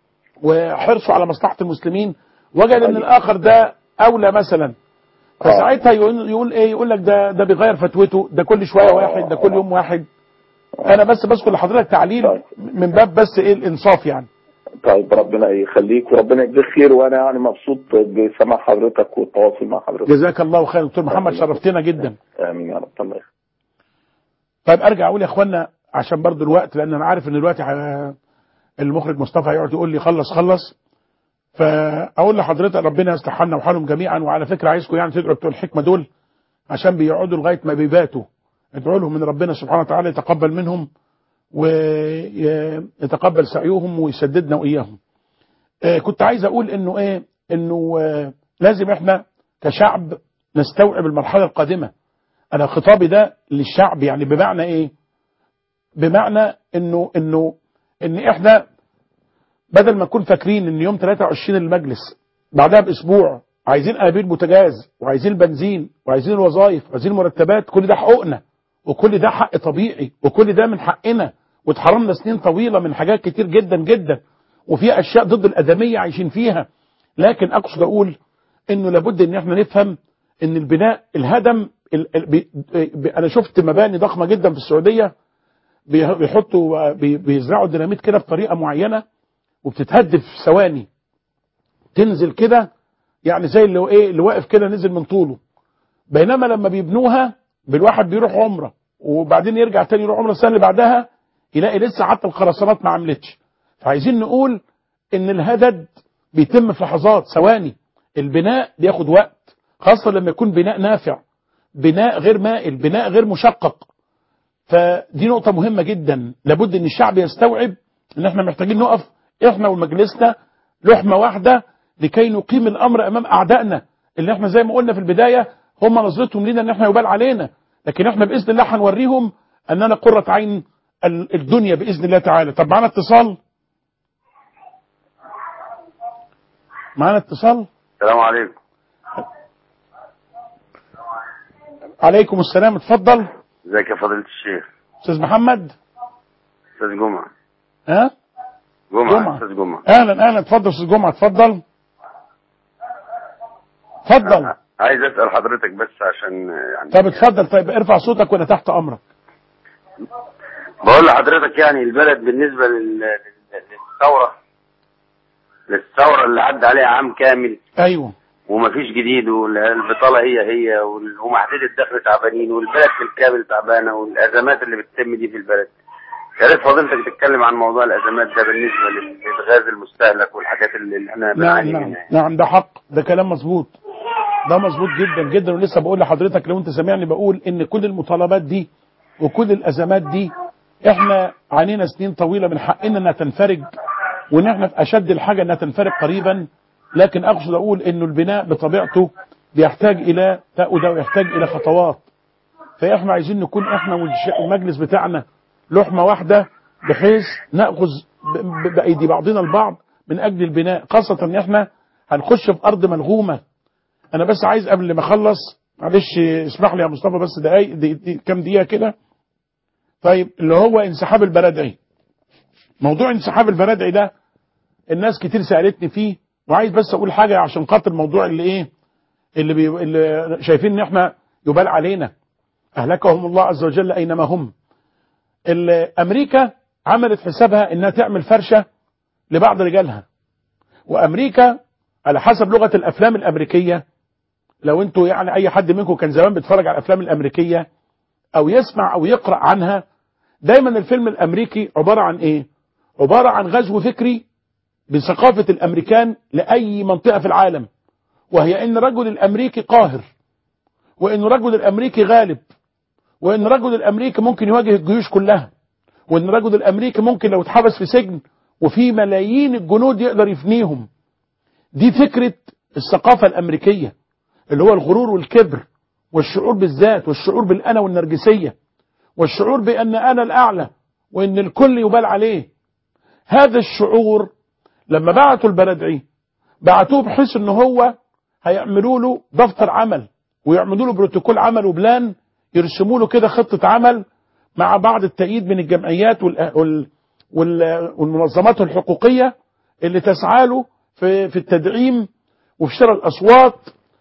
وحرصه على مصلحه المسلمين وجد ان أيوة. الاخر ده اولى مثلا فساعتها يقول, يقول ايه يقول لك ده ده بيغير فتوته ده كل شويه آه. واحد ده كل يوم واحد انا بس بذكر لحضرتك تعليل طيب. من باب بس ايه الانصاف يعني طيب ربنا يخليك وربنا يجزيك خير وانا يعني مبسوط بسماع حضرتك والتواصل مع حضرتك جزاك الله خير دكتور محمد شرفتنا جدا امين يا رب الله يخليك طيب ارجع اقول يا اخوانا عشان برضو الوقت لان انا عارف ان دلوقتي ح- المخرج مصطفى هيقعد يقول لي خلص خلص فاقول لحضرتك ربنا يصلح حالنا وحالهم جميعا وعلى فكره عايزكم يعني تدعوا بتوع الحكمه دول عشان بيقعدوا لغايه ما بيباتوا ادعوا لهم من ربنا سبحانه وتعالى يتقبل منهم ويتقبل سعيهم ويسددنا واياهم آه، كنت عايز اقول انه ايه انه آه، لازم احنا كشعب نستوعب المرحله القادمه انا خطابي ده للشعب يعني بمعنى ايه بمعنى انه انه ان احنا بدل ما نكون فاكرين ان يوم 23 المجلس بعدها باسبوع عايزين انابيب بوتاجاز وعايزين البنزين وعايزين الوظائف وعايزين المرتبات كل ده حقوقنا وكل ده حق طبيعي وكل ده من حقنا واتحرمنا سنين طويله من حاجات كتير جدا جدا وفي اشياء ضد الادميه عايشين فيها لكن اقصد اقول انه لابد ان احنا نفهم ان البناء الهدم ال- ال- بي- بي- انا شفت مباني ضخمه جدا في السعوديه بي- بيحطوا بي- بيزرعوا ديناميت كده بطريقه معينه وبتتهد في ثواني تنزل كده يعني زي اللي ايه اللي واقف كده نزل من طوله بينما لما بيبنوها بالواحد بيروح عمره وبعدين يرجع تاني يروح عمره السنه اللي بعدها يلاقي لسه حتى الخرسانات ما عملتش فعايزين نقول ان الهدد بيتم في لحظات ثواني البناء بياخد وقت خاصه لما يكون بناء نافع بناء غير مائل بناء غير مشقق فدي نقطة مهمة جدا لابد ان الشعب يستوعب ان احنا محتاجين نقف احنا ومجلسنا لحمة واحدة لكي نقيم الامر امام اعدائنا اللي احنا زي ما قلنا في البداية هم نظرتهم لينا ان احنا يبال علينا لكن احنا باذن الله هنوريهم اننا قرة عين ال- الدنيا باذن الله تعالى طب معانا اتصال معانا اتصال السلام عليكم عليكم السلام اتفضل ازيك يا فضيلة الشيخ استاذ محمد استاذ جمعة ها جمعة جمعة. استاذ جمعة اهلا اهلا اتفضل استاذ جمعه اتفضل اتفضل عايز اسأل حضرتك بس عشان يعني طب اتفضل طيب ارفع صوتك وانا تحت امرك بقول لحضرتك يعني البلد بالنسبة لل... لل- للثورة للثورة اللي عدى عليها عام كامل ايوه ومفيش جديد والبطالة هي هي وال- ومحدود الدخل تعبانين والبلد بالكامل تعبانة والأزمات اللي بتتم دي في البلد يا ريت فضيلتك تتكلم عن موضوع الأزمات ده بالنسبة لل- للغاز المستهلك والحاجات اللي اللي احنا نعم بنعاني نعم منها نعم ده حق ده كلام مظبوط ده مظبوط جدا جدا ولسه بقول لحضرتك لو انت سامعني بقول ان كل المطالبات دي وكل الازمات دي احنا عانينا سنين طويله من حقنا انها تنفرج وان احنا في اشد الحاجه انها تنفرج قريبا لكن اقصد اقول انه البناء بطبيعته بيحتاج الى وده ويحتاج الى خطوات فاحنا عايزين نكون احنا والش- والمجلس بتاعنا لحمه واحده بحيث ناخذ ب- ب- بايدي بعضنا البعض من اجل البناء خاصه ان احنا هنخش في ارض ملغومه انا بس عايز قبل ما اخلص معلش اسمح لي يا مصطفى بس دقايق دي دي كام دقيقه كده طيب اللي هو انسحاب البرادعي موضوع انسحاب البرادعي ده الناس كتير سالتني فيه وعايز بس اقول حاجه عشان خاطر الموضوع اللي ايه اللي, بي اللي شايفين ان احنا يبال علينا اهلكهم الله عز وجل اينما هم ال- امريكا عملت حسابها انها تعمل فرشه لبعض رجالها وامريكا على حسب لغه الافلام الامريكيه لو انتوا يعني اي حد منكم كان زمان بيتفرج على الافلام الامريكيه او يسمع او يقرا عنها دايما الفيلم الامريكي عباره عن ايه عباره عن غزو فكري بثقافه الامريكان لاي منطقه في العالم وهي ان الرجل الامريكي قاهر وان الرجل الامريكي غالب وان الرجل الامريكي ممكن يواجه الجيوش كلها وان الرجل الامريكي ممكن لو اتحبس في سجن وفي ملايين الجنود يقدر يفنيهم دي فكرة الثقافة الأمريكية اللي هو الغرور والكبر والشعور بالذات والشعور بالأنا والنرجسية والشعور بأن أنا الأعلى وأن الكل يبال عليه هذا الشعور لما بعتوا البلدعي بعتوه بحيث ان هو هيعملوا له دفتر عمل ويعملوا له بروتوكول عمل وبلان يرسموا له كده خطة عمل مع بعض التأييد من الجمعيات وال وال وال والمنظمات الحقوقية اللي تسعى له في في التدعيم وفي شراء الأصوات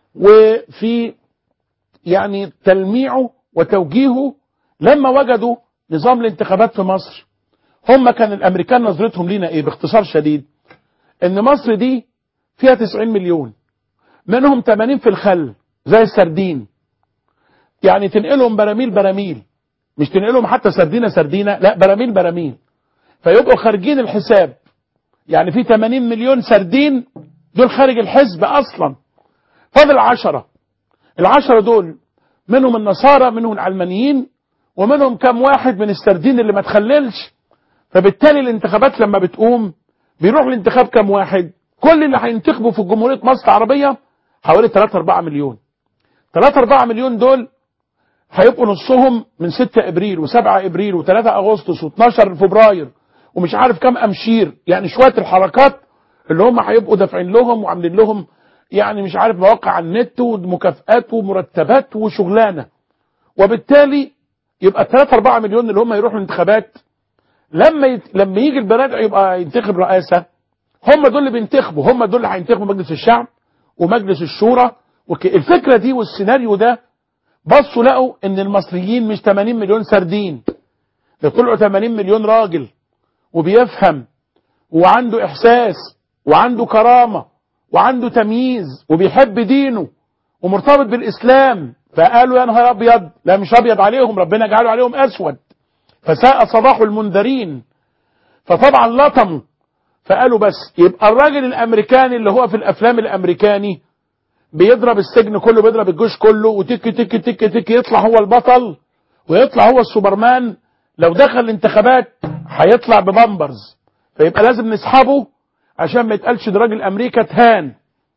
وفي يعني تلميعه وتوجيهه لما وجدوا نظام الانتخابات في مصر هم كان الامريكان نظرتهم لينا ايه باختصار شديد ان مصر دي فيها 90 مليون منهم 80 في الخل زي السردين يعني تنقلهم براميل براميل مش تنقلهم حتى سردينه سردينه لا براميل براميل فيبقوا خارجين الحساب يعني في 80 مليون سردين دول خارج الحزب اصلا فاضل 10 العشرة دول منهم النصارى منهم العلمانيين ومنهم كم واحد من السردين اللي ما تخللش فبالتالي الانتخابات لما بتقوم بيروح الانتخاب كم واحد كل اللي هينتخبوا في جمهورية مصر العربية حوالي 3 4 مليون 3 4 مليون دول هيبقوا نصهم من 6 ابريل و7 ابريل و3 اغسطس و12 فبراير ومش عارف كام امشير يعني شويه الحركات اللي هم هيبقوا دافعين لهم وعاملين لهم يعني مش عارف مواقع على النت ومكافآت ومرتبات وشغلانه وبالتالي يبقى 3 4 مليون اللي هم يروحوا الانتخابات لما يت... لما يجي البلد يبقى ينتخب رئاسه هم دول اللي بينتخبوا هم دول اللي هينتخبوا مجلس الشعب ومجلس الشورى وك... الفكره دي والسيناريو ده بصوا لقوا ان المصريين مش 80 مليون سردين ده طلعوا 80 مليون راجل وبيفهم وعنده احساس وعنده كرامه وعنده تمييز وبيحب دينه ومرتبط بالاسلام فقالوا يا نهار ابيض لا مش ابيض عليهم ربنا جعله عليهم اسود فساء صباح المنذرين فطبعا لطموا فقالوا بس يبقى الراجل الامريكاني اللي هو في الافلام الامريكاني بيضرب السجن كله بيضرب الجيش كله وتك تك تك تك يطلع هو البطل ويطلع هو السوبرمان لو دخل الانتخابات هيطلع ببامبرز فيبقى لازم نسحبه عشان ما يتقالش ده راجل امريكا تهان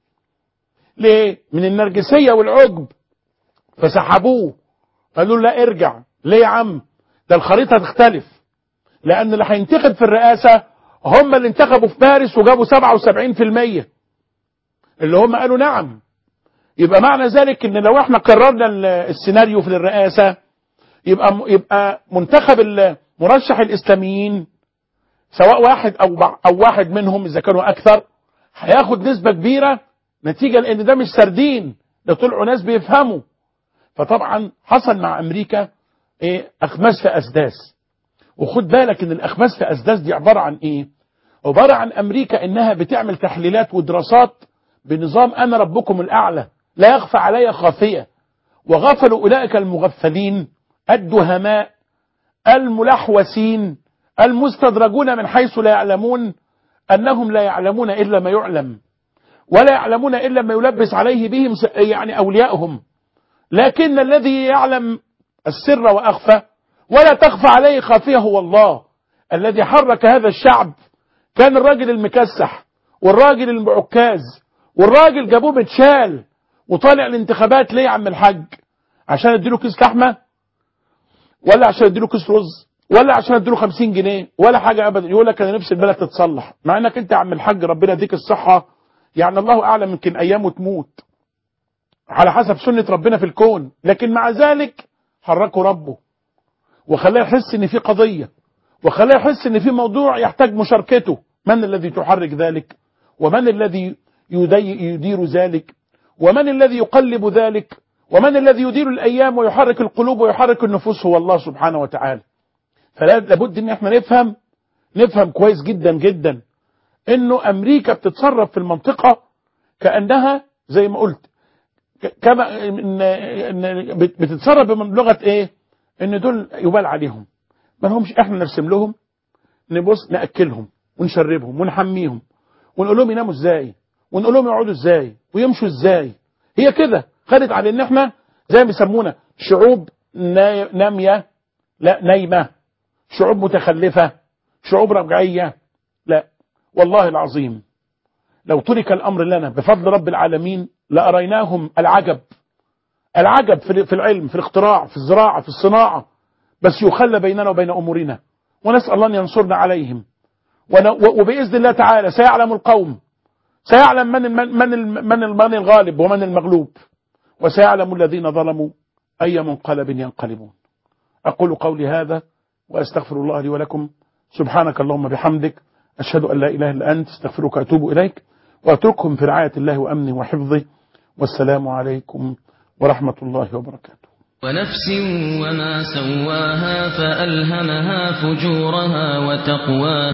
ليه من النرجسيه والعجب فسحبوه قالوا له لا ارجع ليه يا عم ده الخريطه تختلف لان اللي هينتخب في الرئاسه هم اللي انتخبوا في مارس وجابوا 77% اللي هم قالوا نعم يبقى معنى ذلك ان لو احنا قررنا السيناريو في الرئاسه يبقى يبقى منتخب مرشح الاسلاميين سواء واحد او او واحد منهم اذا كانوا اكثر هياخد نسبه كبيره نتيجه لان ده مش سردين ده طلعوا ناس بيفهموا فطبعا حصل مع امريكا ايه اخماس في اسداس وخد بالك ان الاخماس في اسداس دي عباره عن ايه عباره عن امريكا انها بتعمل تحليلات ودراسات بنظام انا ربكم الاعلى لا يخفى علي خافيه وغفلوا اولئك المغفلين الدهماء الملحوسين المستدرجون من حيث لا يعلمون انهم لا يعلمون الا ما يعلم ولا يعلمون الا ما يلبس عليه بهم يعني اوليائهم لكن الذي يعلم السر واخفى ولا تخفى عليه خافيه هو الله الذي حرك هذا الشعب كان الراجل المكسح والراجل المعكاز والراجل جابوه متشال وطالع الانتخابات ليه يا عم الحاج عشان اديله كيس لحمه ولا عشان اديله كيس رز ولا عشان اديله 50 جنيه ولا حاجه ابدا يقول لك انا نفسي البلد تتصلح مع انك انت يا عم الحاج ربنا يديك الصحه يعني الله اعلم يمكن ايامه تموت على حسب سنه ربنا في الكون لكن مع ذلك حركه ربه وخلاه يحس ان في قضيه وخلاه يحس ان في موضوع يحتاج مشاركته من الذي تحرك ذلك ومن الذي يدير ذلك ومن الذي يقلب ذلك ومن الذي يدير الايام ويحرك القلوب ويحرك النفوس هو الله سبحانه وتعالى فلا لابد ان احنا نفهم نفهم كويس جدا جدا انه امريكا بتتصرف في المنطقه كانها زي ما قلت كما إن إن بتتصرف بلغه ايه ان دول يبال عليهم ما لهمش احنا نرسم لهم نبص ناكلهم ونشربهم ونحميهم ونقول لهم يناموا ازاي ونقول لهم يقعدوا ازاي ويمشوا ازاي هي كده خدت على ان احنا زي ما بيسمونا شعوب ناميه لا نايمه شعوب متخلفه شعوب رجعيه لا والله العظيم لو ترك الامر لنا بفضل رب العالمين لاريناهم العجب العجب في العلم في الاختراع في الزراعه في الصناعه بس يخلى بيننا وبين امورنا ونسال الله ان ينصرنا عليهم وباذن الله تعالى سيعلم القوم سيعلم من من من من الغالب ومن المغلوب وسيعلم الذين ظلموا اي منقلب ينقلبون اقول قولي هذا واستغفر الله لي ولكم سبحانك اللهم بحمدك اشهد ان لا اله الا انت استغفرك واتوب اليك واترككم في رعايه الله وامنه وحفظه والسلام عليكم ورحمه الله وبركاته ونفس وما سواها فألهمها فجورها وتقواها